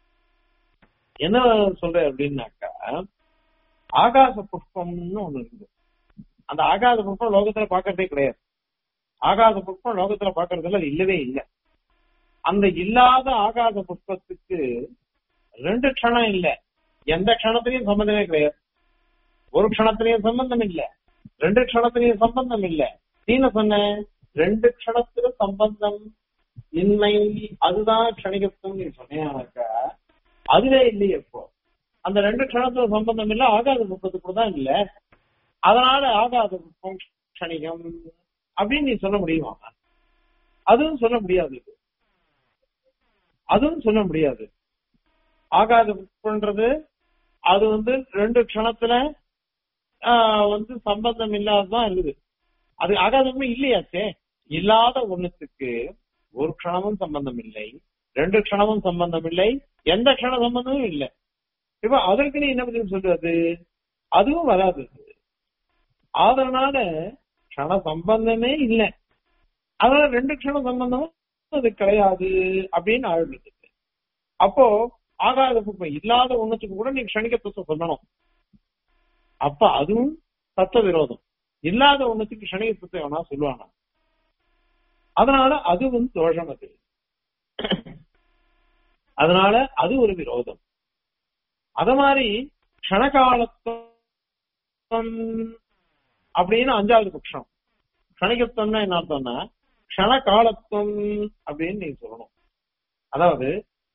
என்ன சொல்ற அப்படின்னாக்கா ஆகாச புஷ்பம்னு ஒண்ணு இருக்குது அந்த ஆகாச புஷ்பம் லோகத்துல பாக்குறதே கிடையாது ஆகாச புஷ்பம் லோகத்துல பாக்குறதுல அது இல்லவே இல்லை அந்த இல்லாத ஆகாச புஷ்பத்துக்கு ரெண்டு க்ஷணம் இல்ல எந்த க்ஷணத்திலையும் சம்பந்தமே கிடையாது ஒரு க்ஷணத்திலையும் சம்பந்தம் இல்ல ரெண்டு க்ஷணத்திலையும் சம்பந்தம் இல்ல நீ என்ன சொன்ன ரெண்டு க்ஷணத்துல சம்பந்தம் இன்மை அதுதான் க்ஷணிகத்துவம் நீ சொன்னேனாக்கா அதுவே இல்லையே இப்போ அந்த ரெண்டு க்ஷணத்துல சம்பந்தம் இல்ல ஆகாத புஷ்பத்துக்கு கூட தான் இல்ல அதனால ஆகாத புஷ்பம் க்ஷணிகம் அப்படின்னு நீ சொல்ல முடியுமா அதுவும் சொல்ல முடியாது அதுவும் சொல்ல முடியாது ஆகாத புஷ்பன்றது அது வந்து ரெண்டு க்ஷணத்துல வந்து சம்பந்தம் இல்லாததான் இருக்குது அது ஆகாதமே இல்லையாச்சே இல்லாத ஒண்ணுத்துக்கு ஒரு க்ஷணமும் சம்பந்தம் இல்லை ரெண்டு க்ஷணமும் சம்பந்தம் இல்லை எந்த க்ஷண சம்பந்தமும் இல்லை இப்ப அதற்கு நீ என்ன பதில் சொல்றது அதுவும் வராது அதனால க்ஷண சம்பந்தமே இல்லை அதனால ரெண்டு க்ஷண சம்பந்தமும் அது கிடையாது அப்படின்னு ஆழ்ந்தது அப்போ ஆகாத புஷ்பம் இல்லாத ஒண்ணுத்துக்கு கூட நீ க்ஷணிகத்துவத்தை சொல்லணும் அப்ப அதுவும் தத்துவ விரோதம் இல்லாத ஒண்ணுத்துக்கு க்ஷணிகத்துவத்தை வேணா சொல்லுவானா அதனால அது வந்து தோஷம் அது அதனால அது ஒரு விரோதம் அத மாதிரி க்ஷணகாலத்துவம் அப்படின்னு அஞ்சாவது பட்சம் க்ஷணிகத்துவம்னா என்ன அர்த்தம்னா க்ஷணகாலத்துவம் அப்படின்னு நீங்க சொல்லணும் அதாவது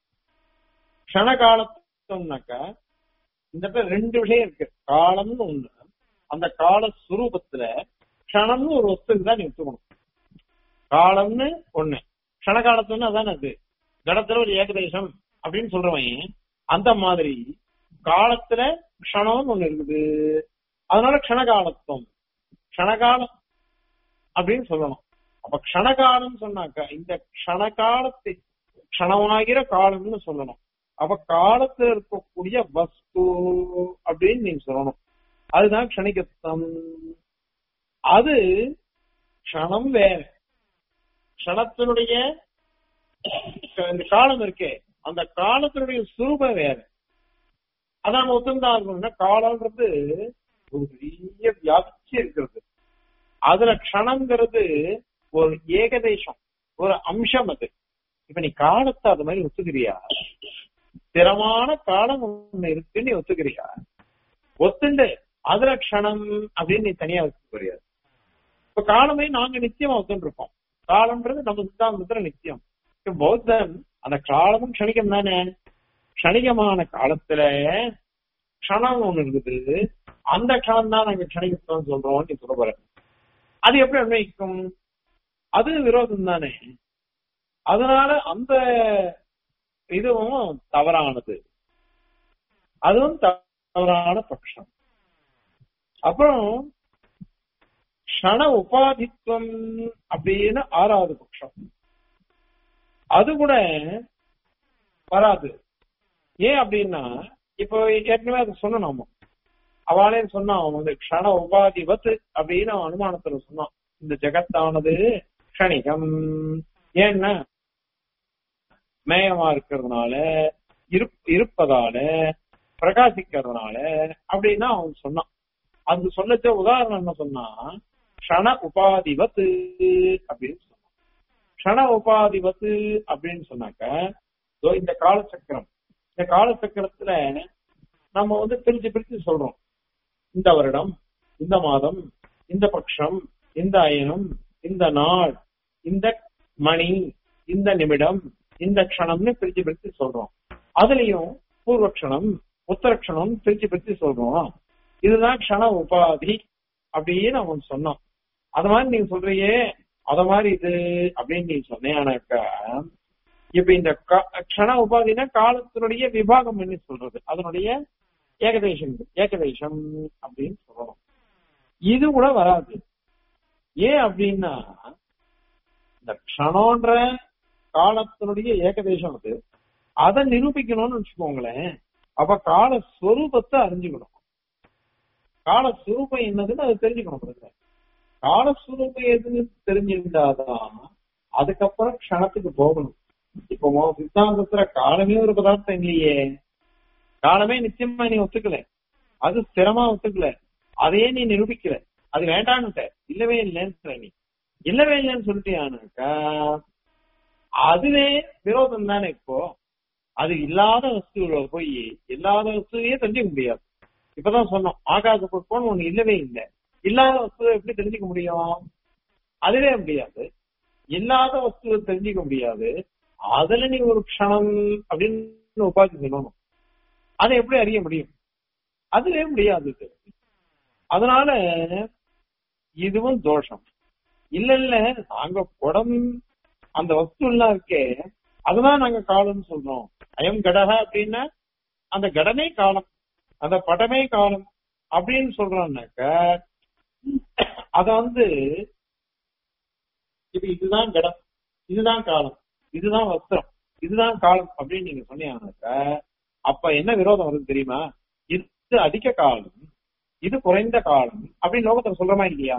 க்ஷணகாலத்துவம்னாக்கா இந்த இடத்துல ரெண்டு விஷயம் இருக்கு காலம்னு ஒண்ணு அந்த கால சுரூபத்துல க்ஷணம்னு ஒரு வஸ்துக்கு தான் நீ எடுத்துக்கணும் காலம்னு ஒண்ணு க்ஷணகாலத்துவம்னு அதானே அது கடத்துல ஒரு ஏகதேசம் அப்படின்னு சொல்றவன் அந்த மாதிரி காலத்துல க்ஷணம்னு ஒண்ணு இருக்குது அதனால க்ஷணகாலத்துவம் க்ஷணகாலம் அப்படின்னு சொல்லணும் அப்ப க்ஷணகாலம் சொன்னாக்க இந்த க்ஷணகாலத்தை க்ஷணமாகிற காலம்னு சொல்லணும் அப்ப காலத்துல இருக்கக்கூடிய வஸ்து அப்படின்னு நீங்க சொல்லணும் அதுதான் க்ஷணிகத்துவம் அது க்ஷணம் வேற க்ஷணத்தினுடைய இந்த காலம் இருக்கே அந்த காலத்தினுடைய சுரூபம் வேற அதான் ஒத்துந்தா இருக்கணும்னா காலம்ன்றது ஒரு பெரிய வியாப்தி இருக்கிறது அதுல க்ஷணங்கிறது ஒரு ஏகதேசம் ஒரு அம்சம் அது இப்ப நீ காலத்தை அது மாதிரி ஒத்துக்கிறியா ஸ்திரமான காலம் ஒண்ணு இருக்குன்னு நீ ஒத்துக்கிறியா ஒத்துண்டு அதுல க்ஷணம் அப்படின்னு நீ தனியா ஒத்துக்க முடியாது இப்ப காலமே நாங்க நிச்சயமா ஒத்துட்டு இருக்கோம் காலம்ன்றது நம்ம சித்தாந்தத்துல நிச்சயம் இப்ப பௌத்தன் அந்த காலமும் க்ஷணிகம் தானே க்ஷணிகமான காலத்துல க்ஷணம் ஒண்ணு இருக்குது அந்த க்ஷணம் தான் நாங்க க்ஷணிகத்துவம் சொல்றோம் நீ சொல்ல போற அது எப்படி அன்வைக்கும் அது விரோதம் தானே அதனால அந்த இதுவும் தவறானது அதுவும் தவறான பட்சம் அப்புறம் க்ஷண உபாதித்வம் அப்படின்னு ஆறாவது பட்சம் அது கூட வராது ஏன் அப்படின்னா இப்போ ஏற்கனவே அது சொன்னோம் நாம அவளே சொன்னான் அவன் வந்து க்ஷண உபாதிபத்து அப்படின்னு அவன் அனுமானத்துல சொன்னான் இந்த ஜெகத்தானது க்ஷணிகம் ஏன்னா மேயமா இருக்கிறதுனால இருப்பதால பிரகாசிக்கிறதுனால அப்படின்னா அவன் சொன்னான் அது சொல்லச்ச உதாரணம் என்ன சொன்னா க்ஷண உபாதிபத்து அப்படின்னு சொன்னான் க்ஷண உபாதிபத்து அப்படின்னு சொன்னாக்க இந்த காலச்சக்கரம் இந்த காலச்சக்கரத்துல நம்ம வந்து பிரிச்சு பிரிச்சு சொல்றோம் இந்த வருடம் இந்த மாதம் இந்த பட்சம் இந்த அயனம் இந்த நாள் இந்த மணி இந்த நிமிடம் இந்த க்ஷணம்னு பிரிச்சு பிரிச்சு சொல்றோம் அதுலயும் பூர்வக்ஷணம் உத்தரக்ஷணம் பிரிச்சு பிரிச்சு சொல்றோம் இதுதான் க்ஷண உபாதி அப்படின்னு அவன் சொன்னான் அது மாதிரி நீங்க சொல்றியே அத மாதிரி இது அப்படின்னு நீ சொன்னேனாக்கா இப்ப இந்த க்ஷண உபாதினா காலத்தினுடைய விபாகம் என்ன சொல்றது அதனுடைய ஏகதேசம் ஏகதேசம் அப்படின்னு சொல்லணும் இது கூட வராது ஏன் அப்படின்னா இந்த க்ஷணோன்ற காலத்தினுடைய ஏகதேசம் அது அதை நிரூபிக்கணும்னு வச்சுக்கோங்களேன் அப்ப கால ஸ்வரூபத்தை அறிஞ்சுக்கணும் கால சுரூபம் என்னதுன்னு அதை தெரிஞ்சுக்கணும் காலஸ்வரூபம் எதுன்னு தெரிஞ்சிருந்தாதான் அதுக்கப்புறம் க்ஷணத்துக்கு போகணும் இப்போ சித்தாந்தத்துல காலமே ஒரு பதார்த்தம் இல்லையே காலமே நிச்சயமா நீ ஒத்துக்கல அது ஸ்திரமா ஒத்துக்கல அதையே நீ நிரூபிக்கல அது வேண்டான்னுட்ட இல்லவே இல்லைன்னு நீ இல்லவே இல்லைன்னு சொல்லிட்டியானாக்கா அதுவே விரோதம் தானே இப்போ அது இல்லாத வஸ்துல போய் இல்லாத வஸ்துவையே தெரிஞ்சுக்க முடியாது இப்பதான் சொன்னோம் ஆகாச புஷ்பம் ஒண்ணு இல்லவே இல்லை இல்லாத வஸ்துவை எப்படி தெரிஞ்சுக்க முடியும் அதுவே முடியாது இல்லாத வஸ்துவை தெரிஞ்சுக்க முடியாது அதுல நீ ஒரு க்ஷணம் அப்படின்னு உபாதி சொல்லணும் அதை எப்படி அறிய முடியும் அதுவே முடியாது அதனால இதுவும் தோஷம் இல்ல இல்ல நாங்க குடம் அந்த வஸ்து எல்லாம் இருக்கே அதுதான் நாங்க காலம்னு சொல்றோம் அயம் கடக அப்படின்னா அந்த கடமே காலம் அந்த படமே காலம் அப்படின்னு சொல்றோம்னாக்க அத வந்து இப்ப இதுதான் கடம் இதுதான் காலம் இதுதான் வஸ்திரம் இதுதான் காலம் அப்படின்னு நீங்க சொன்னீங்கன்னாக்க அப்ப என்ன விரோதம் வருது தெரியுமா இது அதிக காலம் இது குறைந்த காலம் அப்படின்னு லோகத்துல சொல்றமா இல்லையா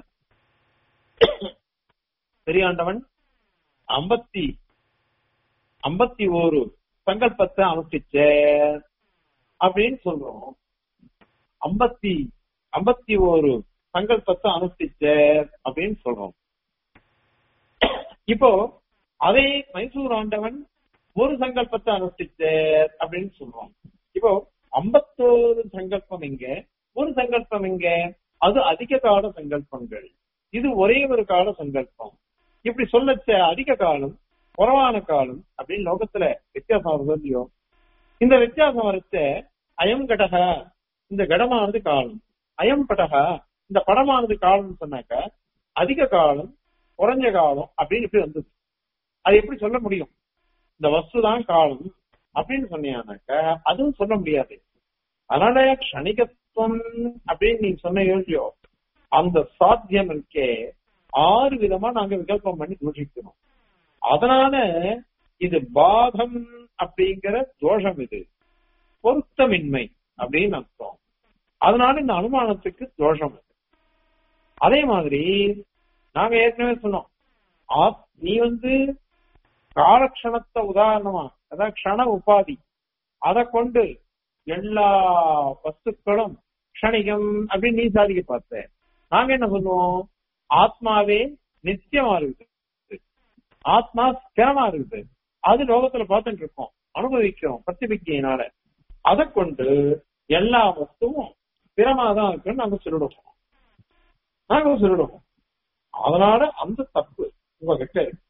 பெரியாண்டவன் ஐம்பத்தி ஐம்பத்தி ஒரு சங்கல்பத்தை அனுஷ்டிச்ச அப்படின்னு சொல்றோம் ஐம்பத்தி ஐம்பத்தி ஒரு சங்கல்பத்தை அனுஷ்டிச்ச அப்படின்னு சொல்றோம் இப்போ அதே மைசூர் ஆண்டவன் ஒரு சங்கல்பத்தை அனுஷ்டிச்ச அப்படின்னு சொல்றோம் இப்போ ஐம்பத்தோரு சங்கல்பம் எங்க ஒரு சங்கல்பம் எங்க அது அதிக கால சங்கல்பங்கள் இது ஒரே ஒரு கால சங்கல்பம் இப்படி சொல்லச்ச அதிக காலம் குறவான காலம் அப்படின்னு லோகத்துல வித்தியாசம் வருது இல்லையோ இந்த வித்தியாசம் வரச்ச அயம் கடக இந்த கடமானது காலம் அயம் படக இந்த படமானது காலம்னு சொன்னாக்க அதிக காலம் குறைஞ்ச காலம் அப்படின்னு இப்படி வந்தது அது எப்படி சொல்ல முடியும் இந்த வஸ்து தான் காலம் அப்படின்னு சொன்னீங்கன்னாக்க அதுவும் சொல்ல முடியாது அதனால க்ஷணிகத்துவம் அப்படின்னு நீங்க சொன்ன யோசியோ அந்த சாத்தியம் இருக்கே ஆறு விதமா நாங்க விகல்பம் பண்ணி தூஷிக்கிறோம் அதனால இது பாதம் அப்படிங்கிற தோஷம் இது பொருத்தமின்மை அப்படின்னு அர்த்தம் அதனால இந்த அனுமானத்துக்கு தோஷம் இது அதே மாதிரி நாங்க ஏற்கனவே சொன்னோம் ஆத்- நீ வந்து காலக்ஷணத்தை உதாரணமா அதாவது க்ஷண உபாதி அதை கொண்டு எல்லா வஸ்துக்களும் க்ஷணிகம் அப்படின்னு நீ சாதிக்க பார்த்த நாங்க என்ன சொல்லுவோம் ஆத்மாவே நித்தியமா இருக்குது ஆத்மா ஸ்திரமா இருக்குது அது லோகத்துல பார்த்துட்டு இருக்கோம் அனுபவிக்கிறோம் பிரத்திபிக்கையினால அதை கொண்டு எல்லா வஸ்துவும் ஸ்திரமா தான் இருக்குன்னு நாங்க சொல்லிடுவோம் நாங்க சொல்லிடுவோம் அதனால அந்த தப்பு உங்ககிட்ட இருக்கு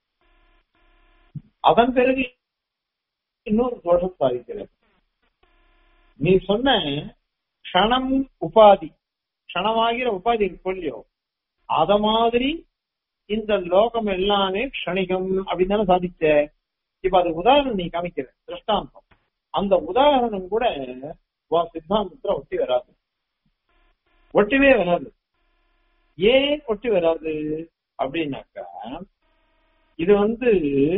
அதன் பிறகு இன்னொரு தோஷம் சாதிக்கிறது நீ சொன்ன க்ஷணம் உபாதி க்ஷணமாகிற உபாதி இருக்கு இல்லையோ அத மாதிரி இந்த லோகம் எல்லாமே க்ஷணிகம் அப்படின்னு தானே சாதிச்ச இப்ப அது உதாரணம் நீ காமிக்கிற திருஷ்டாந்தம் அந்த உதாரணம் கூட உன் சித்தாந்தத்துல ஒட்டி வராது ஒட்டிவே வராது ஏன் ஒட்டி வராது அப்படின்னாக்கா இது வந்து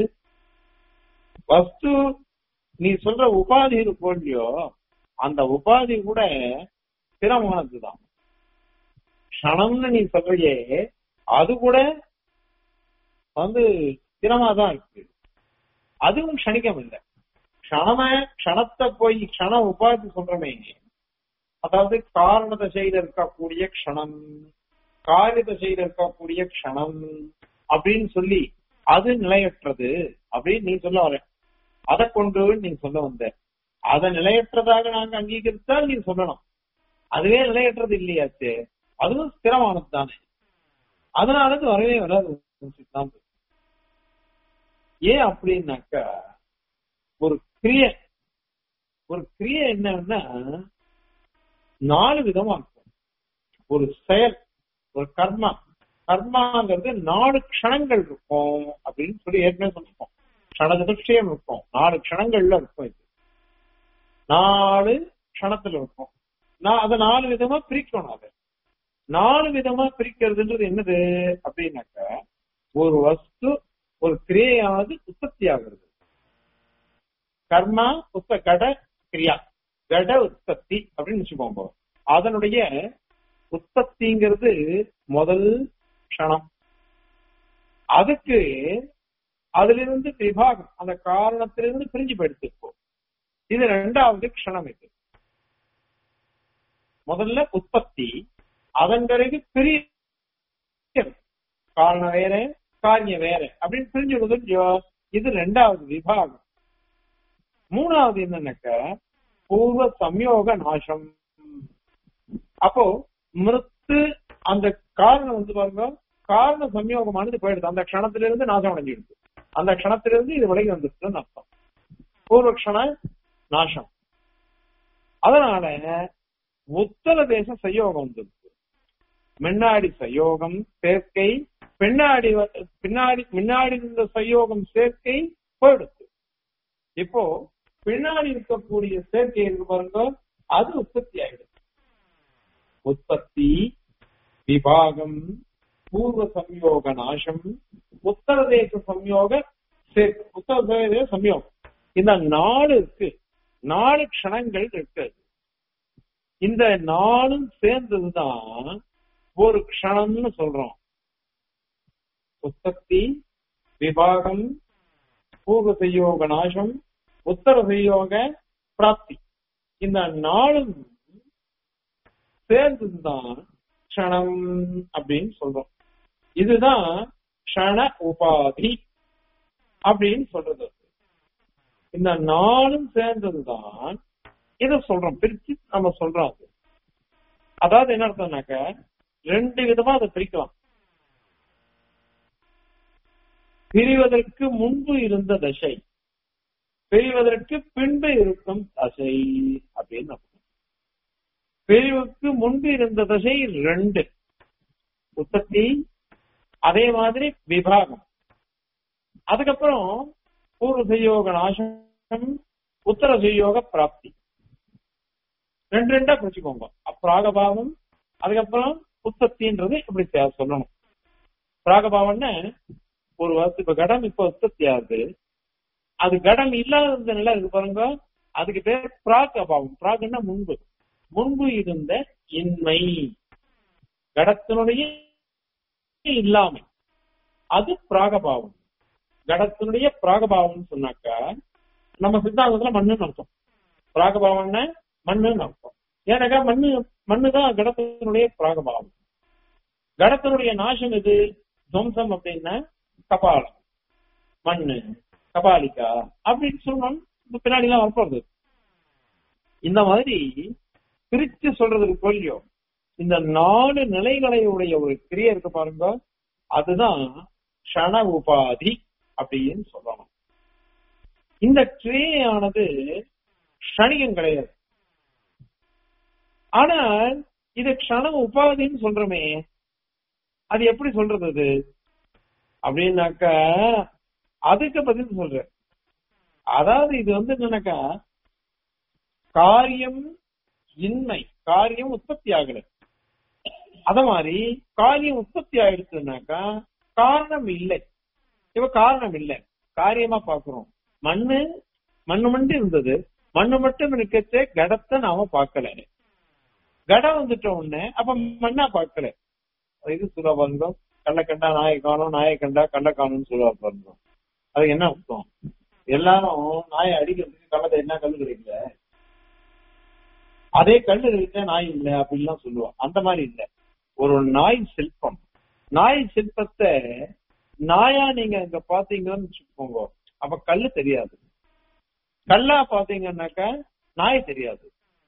வஸ்து நீ சொல்ற உபாதி இருக்கும் இல்லையோ அந்த உபாதி கூட ஸ்திரமானதுதான் க்ஷணம்னு நீ சொல்றியே அது கூட வந்து ஸ்திரமா தான் இருக்கு அதுவும் க்ஷணிக்கம் இல்லை க்ஷணம க்ஷணத்தை போய் க்ஷண உபாதி சொல்றமே அதாவது காரண தசையில இருக்கக்கூடிய க்ஷணம் காரிய தசையில இருக்கக்கூடிய க்ஷணம் அப்படின்னு சொல்லி அது நிலையற்றது அப்படின்னு நீ சொல்ல வர அதை கொண்டு நீ சொல்ல வந்த அதை நிலையற்றதாக நாங்க அங்கீகரித்தால் நீ சொல்லணும் அதுவே நிலையற்றது இல்லையாச்சு அதுவும் ஸ்திரமானது தானே அதனால அது வரவே வராது உன் சித்தாந்தம் ஏன் அப்படின்னாக்கா ஒரு கிரிய ஒரு கிரிய என்னன்னா நாலு விதமா இருக்கும் ஒரு செயல் ஒரு கர்மா கர்மாங்கிறது நாலு க்ஷணங்கள் இருக்கும் அப்படின்னு சொல்லி ஏற்கனவே சொல்லிருக்கோம் க்ஷண சதுஷ்டயம் இருக்கும் நாலு க்ஷணங்கள்ல இருக்கும் இது நாலு க்ஷணத்துல இருக்கும் நான் அதை நாலு விதமா பிரிக்கணும் அதை நாலு விதமா பிரிக்கிறதுன்றது என்னது அப்படின்னாக்க ஒரு வஸ்து ஒரு கிரியையானது உற்பத்தி ஆகிறது கர்மா உத்த கட கிரியா கட உற்பத்தி அப்படின்னு வச்சுக்கோங்க அதனுடைய உற்பத்திங்கிறது முதல் க்ஷணம் அதுக்கு அதிலிருந்து விபாகம் அந்த காரணத்திலிருந்து பிரிஞ்சு போயிடுத்து இது ரெண்டாவது க்ஷணம் இது முதல்ல உற்பத்தி அதன் பிறகு பிரிய காரணம் வேற காரியம் வேற அப்படின்னு பிரிஞ்சு விடுதோ இது ரெண்டாவது விபாகம் மூணாவது என்னன்னாக்க பூர்வ சம்யோக நாசம் அப்போ மிருத்து அந்த காரணம் வந்து பாருங்க காரண சம்யோகமானது போயிடுது அந்த க்ஷணத்திலிருந்து நாசம் அடைஞ்சிடுது அந்த க்ஷணத்திலிருந்து இது விலகி வந்துருச்சுன்னு அர்த்தம் பூர்வ க்ஷண நாசம் அதனால உத்தர தேச சயோகம் வந்துருக்கு முன்னாடி சயோகம் சேர்க்கை பின்னாடி வ- பின்னாடி முன்னாடி இருந்த சயோகம் சேர்க்கை போயிடுச்சு இப்போ பின்னாடி இருக்கக்கூடிய சேர்க்கை இருக்கு பாருங்க அது உற்பத்தி ஆயிடுது உற்பத்தி விபாகம் பூர்வ சம்யோக நாசம் உத்தர தேச சம்யோக சேர்க்கை உத்தர தேச சம்யோகம் இந்த நாலு இருக்கு நாலு க்ஷணங்கள் இருக்கு இந்த நாலும் சேர்ந்ததுதான் ஒரு க்ஷணம்னு சொல்றோம் உற்பத்தி விபாகம் பூர்வ சயோக நாசம் உத்தர சயோக பிராப்தி இந்த நாளும் சேர்ந்ததுதான் க்ஷணம் அப்படின்னு சொல்றோம் இதுதான் க்ஷண உபாதி அப்படின்னு சொல்றது இந்த நாளும் சேர்ந்ததுதான் இத சொல்றோம் பிரிச்சு நம்ம சொல்றோம் அது அதாவது என்ன அர்த்தம்னாக்க ரெண்டு விதமா அதை பிரிக்கலாம் பிரிவதற்கு முன்பு இருந்த தசை பிரிவதற்கு பின்பு இருக்கும் தசை அப்படின்னு அர்த்தம். பிரிவுக்கு முன்பு இருந்த தசை ரெண்டு உற்பத்தி அதே மாதிரி விபாகம் அதுக்கப்புறம் பூர்வ சயோக நாசம் உத்தர சயோக பிராப்தி ரெண்டு ரெண்டா பிரிச்சுக்கோங்க பிராகபாவம் அதுக்கப்புறம் உற்பத்தின்றது இப்படி தே- சொல்லணும் பிராகபாவம்னா ஒரு வஸ்து இப்ப கடம் இப்ப உற்பத்தி ஆகுது அது கடம் இல்லாத நிலை இருக்கு பாருங்க அதுக்கு பேர் பிராக் அபாவம் பிராக்னா முன்பு முன்பு இருந்த இன்மை கடத்தினுடைய இல்லாமை அது பிராகபாவம் கடத்தினுடைய பிராகபாவம் சொன்னாக்கா நம்ம சித்தாந்தத்துல மண்ணுன்னு அர்த்தம் பிராகபாவம்னா மண்ணுன்னு அர்த்தம் ஏன்னாக்கா மண்ணு மண்ணுதான் கடத்தினுடைய பிராகபாவம் கடத்தினுடைய நாசம் எது துவம்சம் அப்படின்னா கபாலம் மண்ணு கபாலிக்கா அப்படின்னு சொன்னோம் பின்னாடி எல்லாம் வரப்போறது இந்த மாதிரி பிரிச்சு சொல்றதுக்கு கொல்லியோ இந்த நாலு நிலைகளை உடைய ஒரு கிரியை இருக்கு பாருங்க அதுதான் க்ஷண உபாதி அப்படின்னு சொல்லணும் இந்த கிரியையானது க்ஷணிகம் கிடையாது ஆனால் இது க்ஷண உபாதின்னு சொல்றமே அது எப்படி சொல்றது அது அப்படின்னாக்கா அதுக்கு பதில் சொல்றேன் அதாவது இது வந்து என்னன்னாக்கா காரியம் இன்மை காரியம் உற்பத்தி ஆகல அத மாதிரி காரியம் உற்பத்தி ஆயிடுச்சுனாக்கா காரணம் இல்லை இப்ப காரணம் இல்லை காரியமா பாக்குறோம் மண்ணு மண்ணு மட்டும் இருந்தது மண்ணு மட்டும் இருக்கச்சே கடத்தை நாம பார்க்கல கடம் வந்துட்ட உடனே அப்ப மண்ணா பார்க்கல இது சுலபங்கம் கள்ள கண்டா நாயை காணும் நாயை கண்டா கள்ள காணும்னு சொல்லுவா பாருங்க அது என்ன அர்த்தம் எல்லாரும் நாயை அடிக்கிறதுக்கு கள்ளத்தை என்ன கல்லு கிடைக்கல அதே கல்லு இருக்க நாய் இல்ல அப்படின்லாம் சொல்லுவோம் அந்த மாதிரி இல்ல ஒரு நாய் சிற்பம் நாய் சிற்பத்தை நாயா நீங்க அங்க பாத்தீங்கன்னு வச்சுக்கோங்க அப்ப கல்லு தெரியாது கல்லா பாத்தீங்கன்னாக்கா நாய் தெரியாது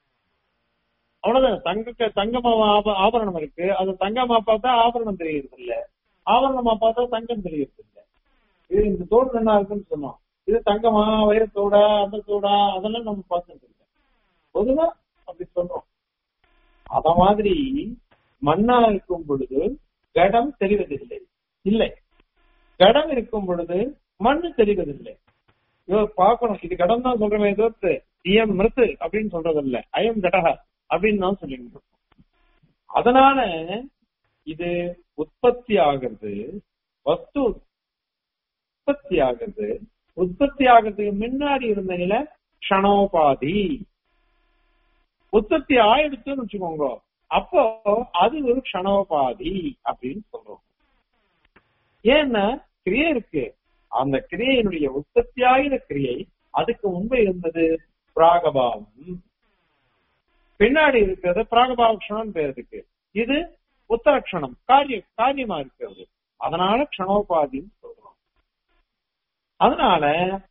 அவ்வளவுதான் தங்க தங்கமா ஆப- ஆபரணம் இருக்கு அது தங்கமா பார்த்தா ஆபரணம் தெரியறது இல்ல ஆபரணமா பார்த்தா தங்கம் தெரியறது இல்ல இது இந்த தோடு என்ன இருக்குன்னு சொன்னோம் இது தங்கமா வைரத்தோடா அந்த தோடா அதெல்லாம் நம்ம பார்த்துட்டு இருக்கோம் பொதுவா அப்படி சொல்றோம் அத மாதிரி மண்ணா இருக்கும் பொழுது கடம் தெரிவதில்லை இல்லை கடம் இருக்கும் பொழுது மண்ணு தெரிவதில்லை இவர் பார்க்கணும் இது கடம் தான் சொல்றமே தவிர்த்து இயம் மிருத்து அப்படின்னு சொல்றது இல்ல அயம் கடக அப்படின்னு தான் சொல்லிட்டு இருக்கோம் அதனால இது உற்பத்தி ஆகிறது வஸ்து உற்பத்தி ஆகிறது உற்பத்தி ஆகிறதுக்கு முன்னாடி இருந்த நிலை க்ஷணோபாதி உற்பத்தி ஆயிடுச்சுன்னு வச்சுக்கோங்க அப்போ அது ஒரு க்ஷணோபாதி அப்படின்னு சொல்றோம் ஏன்னா கிரியை இருக்கு அந்த கிரியையினுடைய உற்பத்தி ஆகிற கிரியை அதுக்கு முன்பு இருந்தது பிராகபாவம் பின்னாடி இருக்கிறது பிராகபாவக்ஷணம் பேர் இருக்கு இது உத்தரக்ஷணம் காரிய காரியமா இருக்கிறது அதனால க்ஷணோபாதின்னு சொல்றோம் அதனால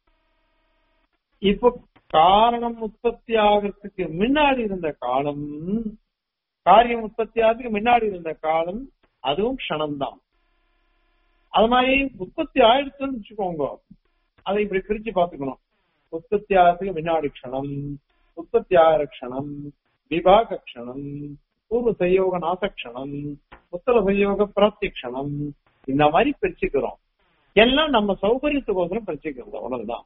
இப்போ காரணம் உற்பத்தி ஆகிறதுக்கு முன்னாடி இருந்த காலம் காரியம் உற்பத்தி ஆகிறதுக்கு முன்னாடி இருந்த காலம் அதுவும் க்ஷணம்தான் அது மாதிரி உற்பத்தி ஆயிடுச்சுன்னு வச்சுக்கோங்க அதை இப்படி பிரிச்சு பாத்துக்கணும் உற்பத்தி ஆகிறதுக்கு முன்னாடி க்ஷணம் உற்பத்தி ஆகிற க்ஷணம் விபாக க்ஷணம் பூர்வ சயோக நாசக்ஷணம் உத்தர சயோக பிராப்தி க்ஷணம் இந்த மாதிரி பிரிச்சுக்கிறோம் எல்லாம் நம்ம சௌகரியத்துக்கோசரம் பிரிச்சுக்கிறது அவ்வளவுதான்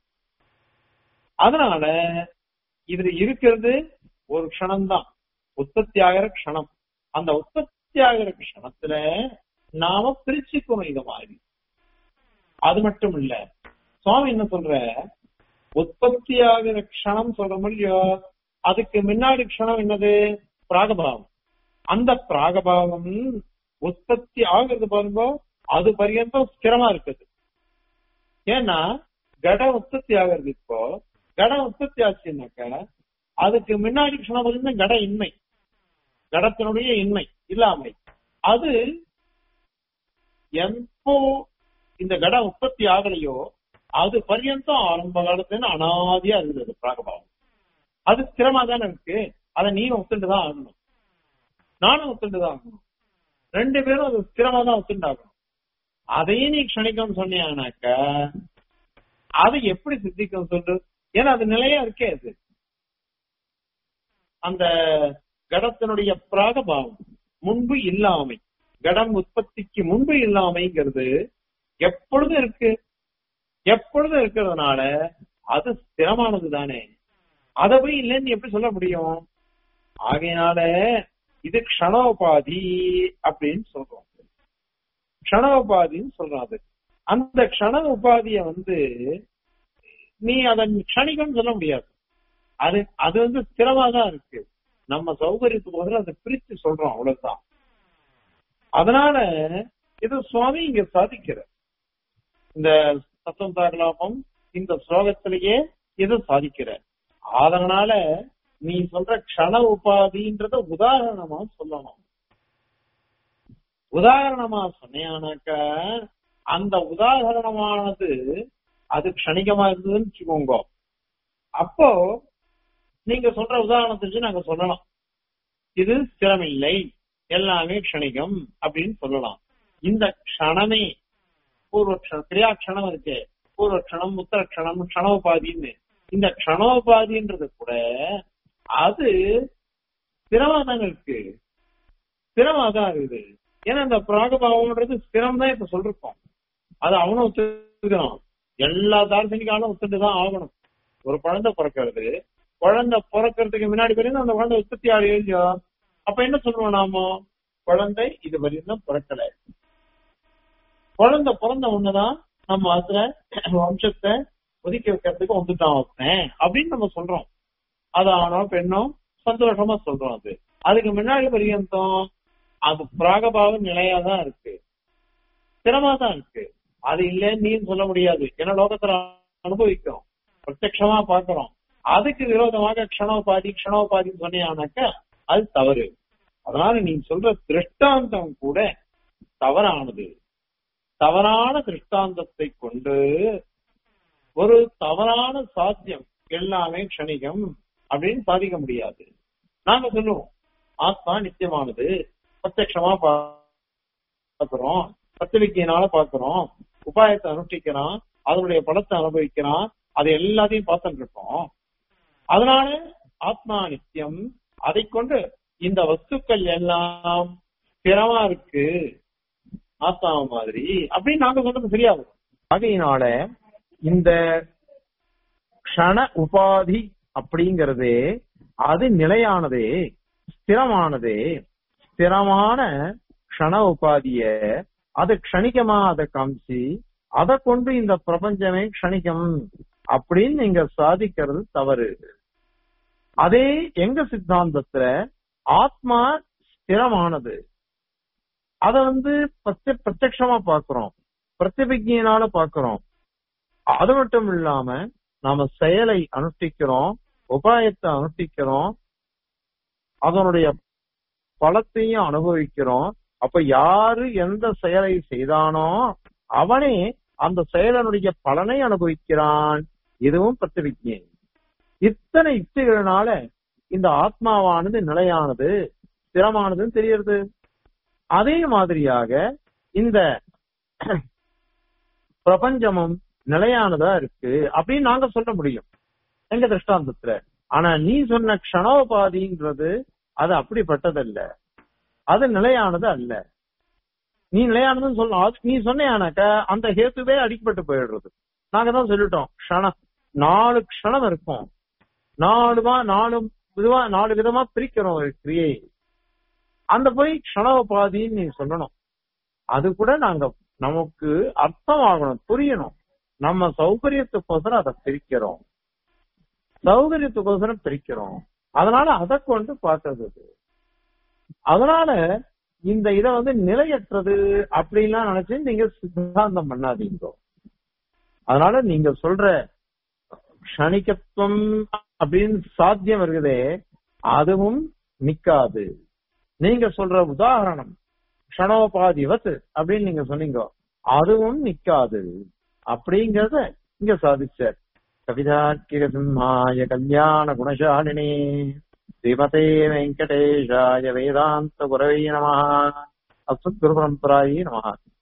அதனால இதுல இருக்கிறது ஒரு க்ஷணம் தான் உற்பத்தி ஆகிற க்ஷணம் அந்த உற்பத்தி ஆகிற க்ஷணத்துல நாம பிரிச்சுக்கணும் இந்த மாதிரி அது மட்டும் இல்ல சுவாமி என்ன சொல்ற உற்பத்தி ஆகிற க்ஷணம் சொல்ற முடியோ அதுக்கு முன்னாடி க்ஷணம் என்னது பிராகபாவம் அந்த பிராகபாவம் உற்பத்தி ஆகிறது பாருங்க அது பரியந்தம் ஸ்திரமா இருக்குது ஏன்னா கட உற்பத்தி ஆகிறது இப்போ கட உற்பத்தி ஆச்சுன்னாக்க அதுக்கு முன்னாடி க்ஷணம் வந்து கட இன்மை கடத்தினுடைய இன்மை இல்லாமை அது எப்போ இந்த கட உற்பத்தி ஆகலையோ அது பர்யந்தம் ஆரம்ப காலத்துல அனாதியா இருக்குது பிராகபாவம் அது ஸ்திரமா தானே இருக்கு அதை நீயும் ஒத்துண்டு தான் ஆகணும் நானும் ஒத்துண்டு தான் ஆகணும் ரெண்டு பேரும் அது ஸ்திரமா தான் ஒத்துண்டு ஆகணும் அதையும் நீ க்ஷணிக்கம் சொன்னியானாக்க அது எப்படி சித்திக்கும் சொல்லு ஏன்னா அது நிலையா இருக்கே அது அந்த கடத்தினுடைய பிராகபாவம் முன்பு இல்லாமை கடம் உற்பத்திக்கு முன்பு இல்லாமைங்கிறது எப்பொழுதும் இருக்கு எப்பொழுதும் இருக்கிறதுனால அது ஸ்திரமானது தானே அதை போய் இல்லைன்னு எப்படி சொல்ல முடியும் ஆகையினால இது க்ஷணோபாதி அப்படின்னு சொல்றோம் க்ஷண உபாதின்னு சொல்றோம் அது அந்த க்ஷண உபாதிய வந்து நீ அதை க்ஷணிகம் சொல்ல முடியாது அது அது வந்து ஸ்திரமா தான் இருக்கு நம்ம சௌகரியத்துக்கு பதில் அதை பிரிச்சு சொல்றோம் அவ்வளவுதான் அதனால இது சுவாமி இங்க சாதிக்கிற இந்த சத்தம் தாகலாபம் இந்த ஸ்லோகத்திலேயே இது சாதிக்கிற அதனால நீ சொல்ற க்ஷண உபாதின்றத உதாரணமா சொல்லணும் உதாரணமா சொன்னியானாக்க அந்த உதாரணமானது அது க்ஷணிகமா இருந்ததுன்னு வச்சுக்கோங்க அப்போ நீங்க சொல்ற உதாரணத்துக்கு நாங்க சொல்லலாம் இது ஸ்திரமில்லை எல்லாமே க்ஷணிகம் அப்படின்னு சொல்லலாம் இந்த க்ஷணமே பூர்வக்ஷணம் கிரியாட்சணம் இருக்கு பூர்வக்ஷணம் உத்தரக்ஷணம் க்ஷணோபாதின்னு இந்த க்ஷணோபாதின்றது கூட அது ஸ்திரமா தாங்க இருக்கு ஸ்திரமா தான் இருக்குது ஏன்னா இந்த பிராகபாவம்ன்றது ஸ்திரம் தான் இப்ப சொல்லிருக்கோம் அது அவனும் ஒத்துக்கணும் எல்லா தார்சனிக்காலும் ஒத்துட்டு தான் ஆகணும் ஒரு குழந்தை பிறக்கிறது குழந்தை பிறக்கிறதுக்கு முன்னாடி வரையும் அந்த குழந்தை உற்பத்தி ஆடு இல்லையோ அப்ப என்ன சொல்லுவோம் நாம குழந்தை இது வரையும் தான் பிறக்கல குழந்தை பிறந்த ஒண்ணுதான் நம்ம அதுல வம்சத்தை ஒதுக்கி வைக்கிறதுக்கு வந்துட்டான் ஒருத்தன் அப்படின்னு நம்ம சொல்றோம் அது ஆணோ பெண்ணோ சந்தோஷமா சொல்றோம் அது அதுக்கு முன்னாடி பரியந்தம் அது பிராகபாவ நிலையா தான் இருக்கு ஸ்திரமா தான் இருக்கு அது இல்லைன்னு நீ சொல்ல முடியாது ஏன்னா லோகத்துல அனுபவிக்கிறோம் பிரத்யட்சமா பாக்குறோம் அதுக்கு விரோதமாக க்ஷணோபாதி க்ஷணோபாதின்னு சொன்னியானாக்க அது தவறு அதனால நீ சொல்ற திருஷ்டாந்தம் கூட தவறானது தவறான திருஷ்டாந்தத்தை கொண்டு ஒரு தவறான சாத்தியம் எல்லாமே க்ஷணிகம் அப்படின்னு சாதிக்க முடியாது நாங்க சொல்லுவோம் ஆத்மா நித்தியமானது பிரத்யட்சமா பாக்குறோம் பத்திரிகையினால பாக்குறோம் உபாயத்தை அனுஷ்டிக்கிறான் அதனுடைய பலத்தை அனுபவிக்கிறான் அது எல்லாத்தையும் பார்த்துட்டு இருக்கோம் அதனால ஆத்மா நித்தியம் அதை கொண்டு இந்த வஸ்துக்கள் எல்லாம் ஸ்திரமா இருக்கு ஆத்மா மாதிரி அப்படின்னு நாங்க சொல்றது சரியாகும் ஆகையினால இந்த க்ஷண உபாதி அப்படிங்கறது அது நிலையானதே ஸ்திரமானதே ஸ்திரமான க்ஷண உபாதிய அது க்ஷணிகமா அதை காமிச்சு அதை கொண்டு இந்த பிரபஞ்சமே க்ஷணிகம் அப்படின்னு நீங்க சாதிக்கிறது தவறு அதே எங்க சித்தாந்தத்துல ஆத்மா ஸ்திரமானது அத வந்து பிரத்ய பிரத்யமா பாக்குறோம் பிரத்யபிஜனால பாக்குறோம் அது மட்டும் இல்லாம நாம செயலை அனுஷ்டிக்கிறோம் உபாயத்தை அனுஷ்டிக்கிறோம் அதனுடைய பலத்தையும் அனுபவிக்கிறோம் அப்ப யாரு எந்த செயலை செய்தானோ அவனே அந்த செயலனுடைய பலனை அனுபவிக்கிறான் இதுவும் பிரத்திவிஜை இத்தனை யுக்திகளினால இந்த ஆத்மாவானது நிலையானது ஸ்திரமானதுன்னு தெரியறது அதே மாதிரியாக இந்த பிரபஞ்சமும் நிலையானதா இருக்கு அப்படின்னு நாங்க சொல்ல முடியும் எங்க திருஷ்டாந்தத்துல ஆனா நீ சொன்ன க்ஷணோபாதின்றது அது அப்படிப்பட்டதல்ல அது நிலையானது அல்ல நீ நிலையானதுன்னு சொல்லலாம் நீ சொன்னையானாக்கா அந்த ஹேத்துவே அடிக்கப்பட்டு போயிடுறது நாங்க தான் சொல்லிட்டோம் க்ஷணம் நாலு க்ஷணம் இருக்கும் நாலுமா நாலு விதமா நாலு விதமா பிரிக்கிறோம் ஒரு கிரியை அந்த போய் க்ஷணோபாதின்னு நீ சொல்லணும் அது கூட நாங்க நமக்கு அர்த்தமாகணும் புரியணும் நம்ம சௌகரியத்துக்கோசரம் அதை பிரிக்கிறோம் சௌகரியத்துக்கோசரம் பிரிக்கிறோம் அதனால அதை கொண்டு பார்த்தது அதனால இந்த இத வந்து நிலையற்றது அப்படின்லாம் நினைச்சு நீங்க சித்தாந்தம் பண்ணாதீங்க அதனால நீங்க சொல்ற க்ஷணிகத்துவம் அப்படின்னு சாத்தியம் இருக்குதே அதுவும் நிக்காது நீங்க சொல்ற உதாரணம் க்ஷணோபாதிவத் அப்படின்னு நீங்க சொன்னீங்க அதுவும் நிக்காது அப்படிங்கறத இங்க சாதிச்சார் கவிதார்க்கிக சிம்மாய கல்யாண குணசாலினி ஸ்ரீமதே வெங்கடேஷாய வேதாந்த குரவை நம அஸ்மத் குரு பரம்பராயி நம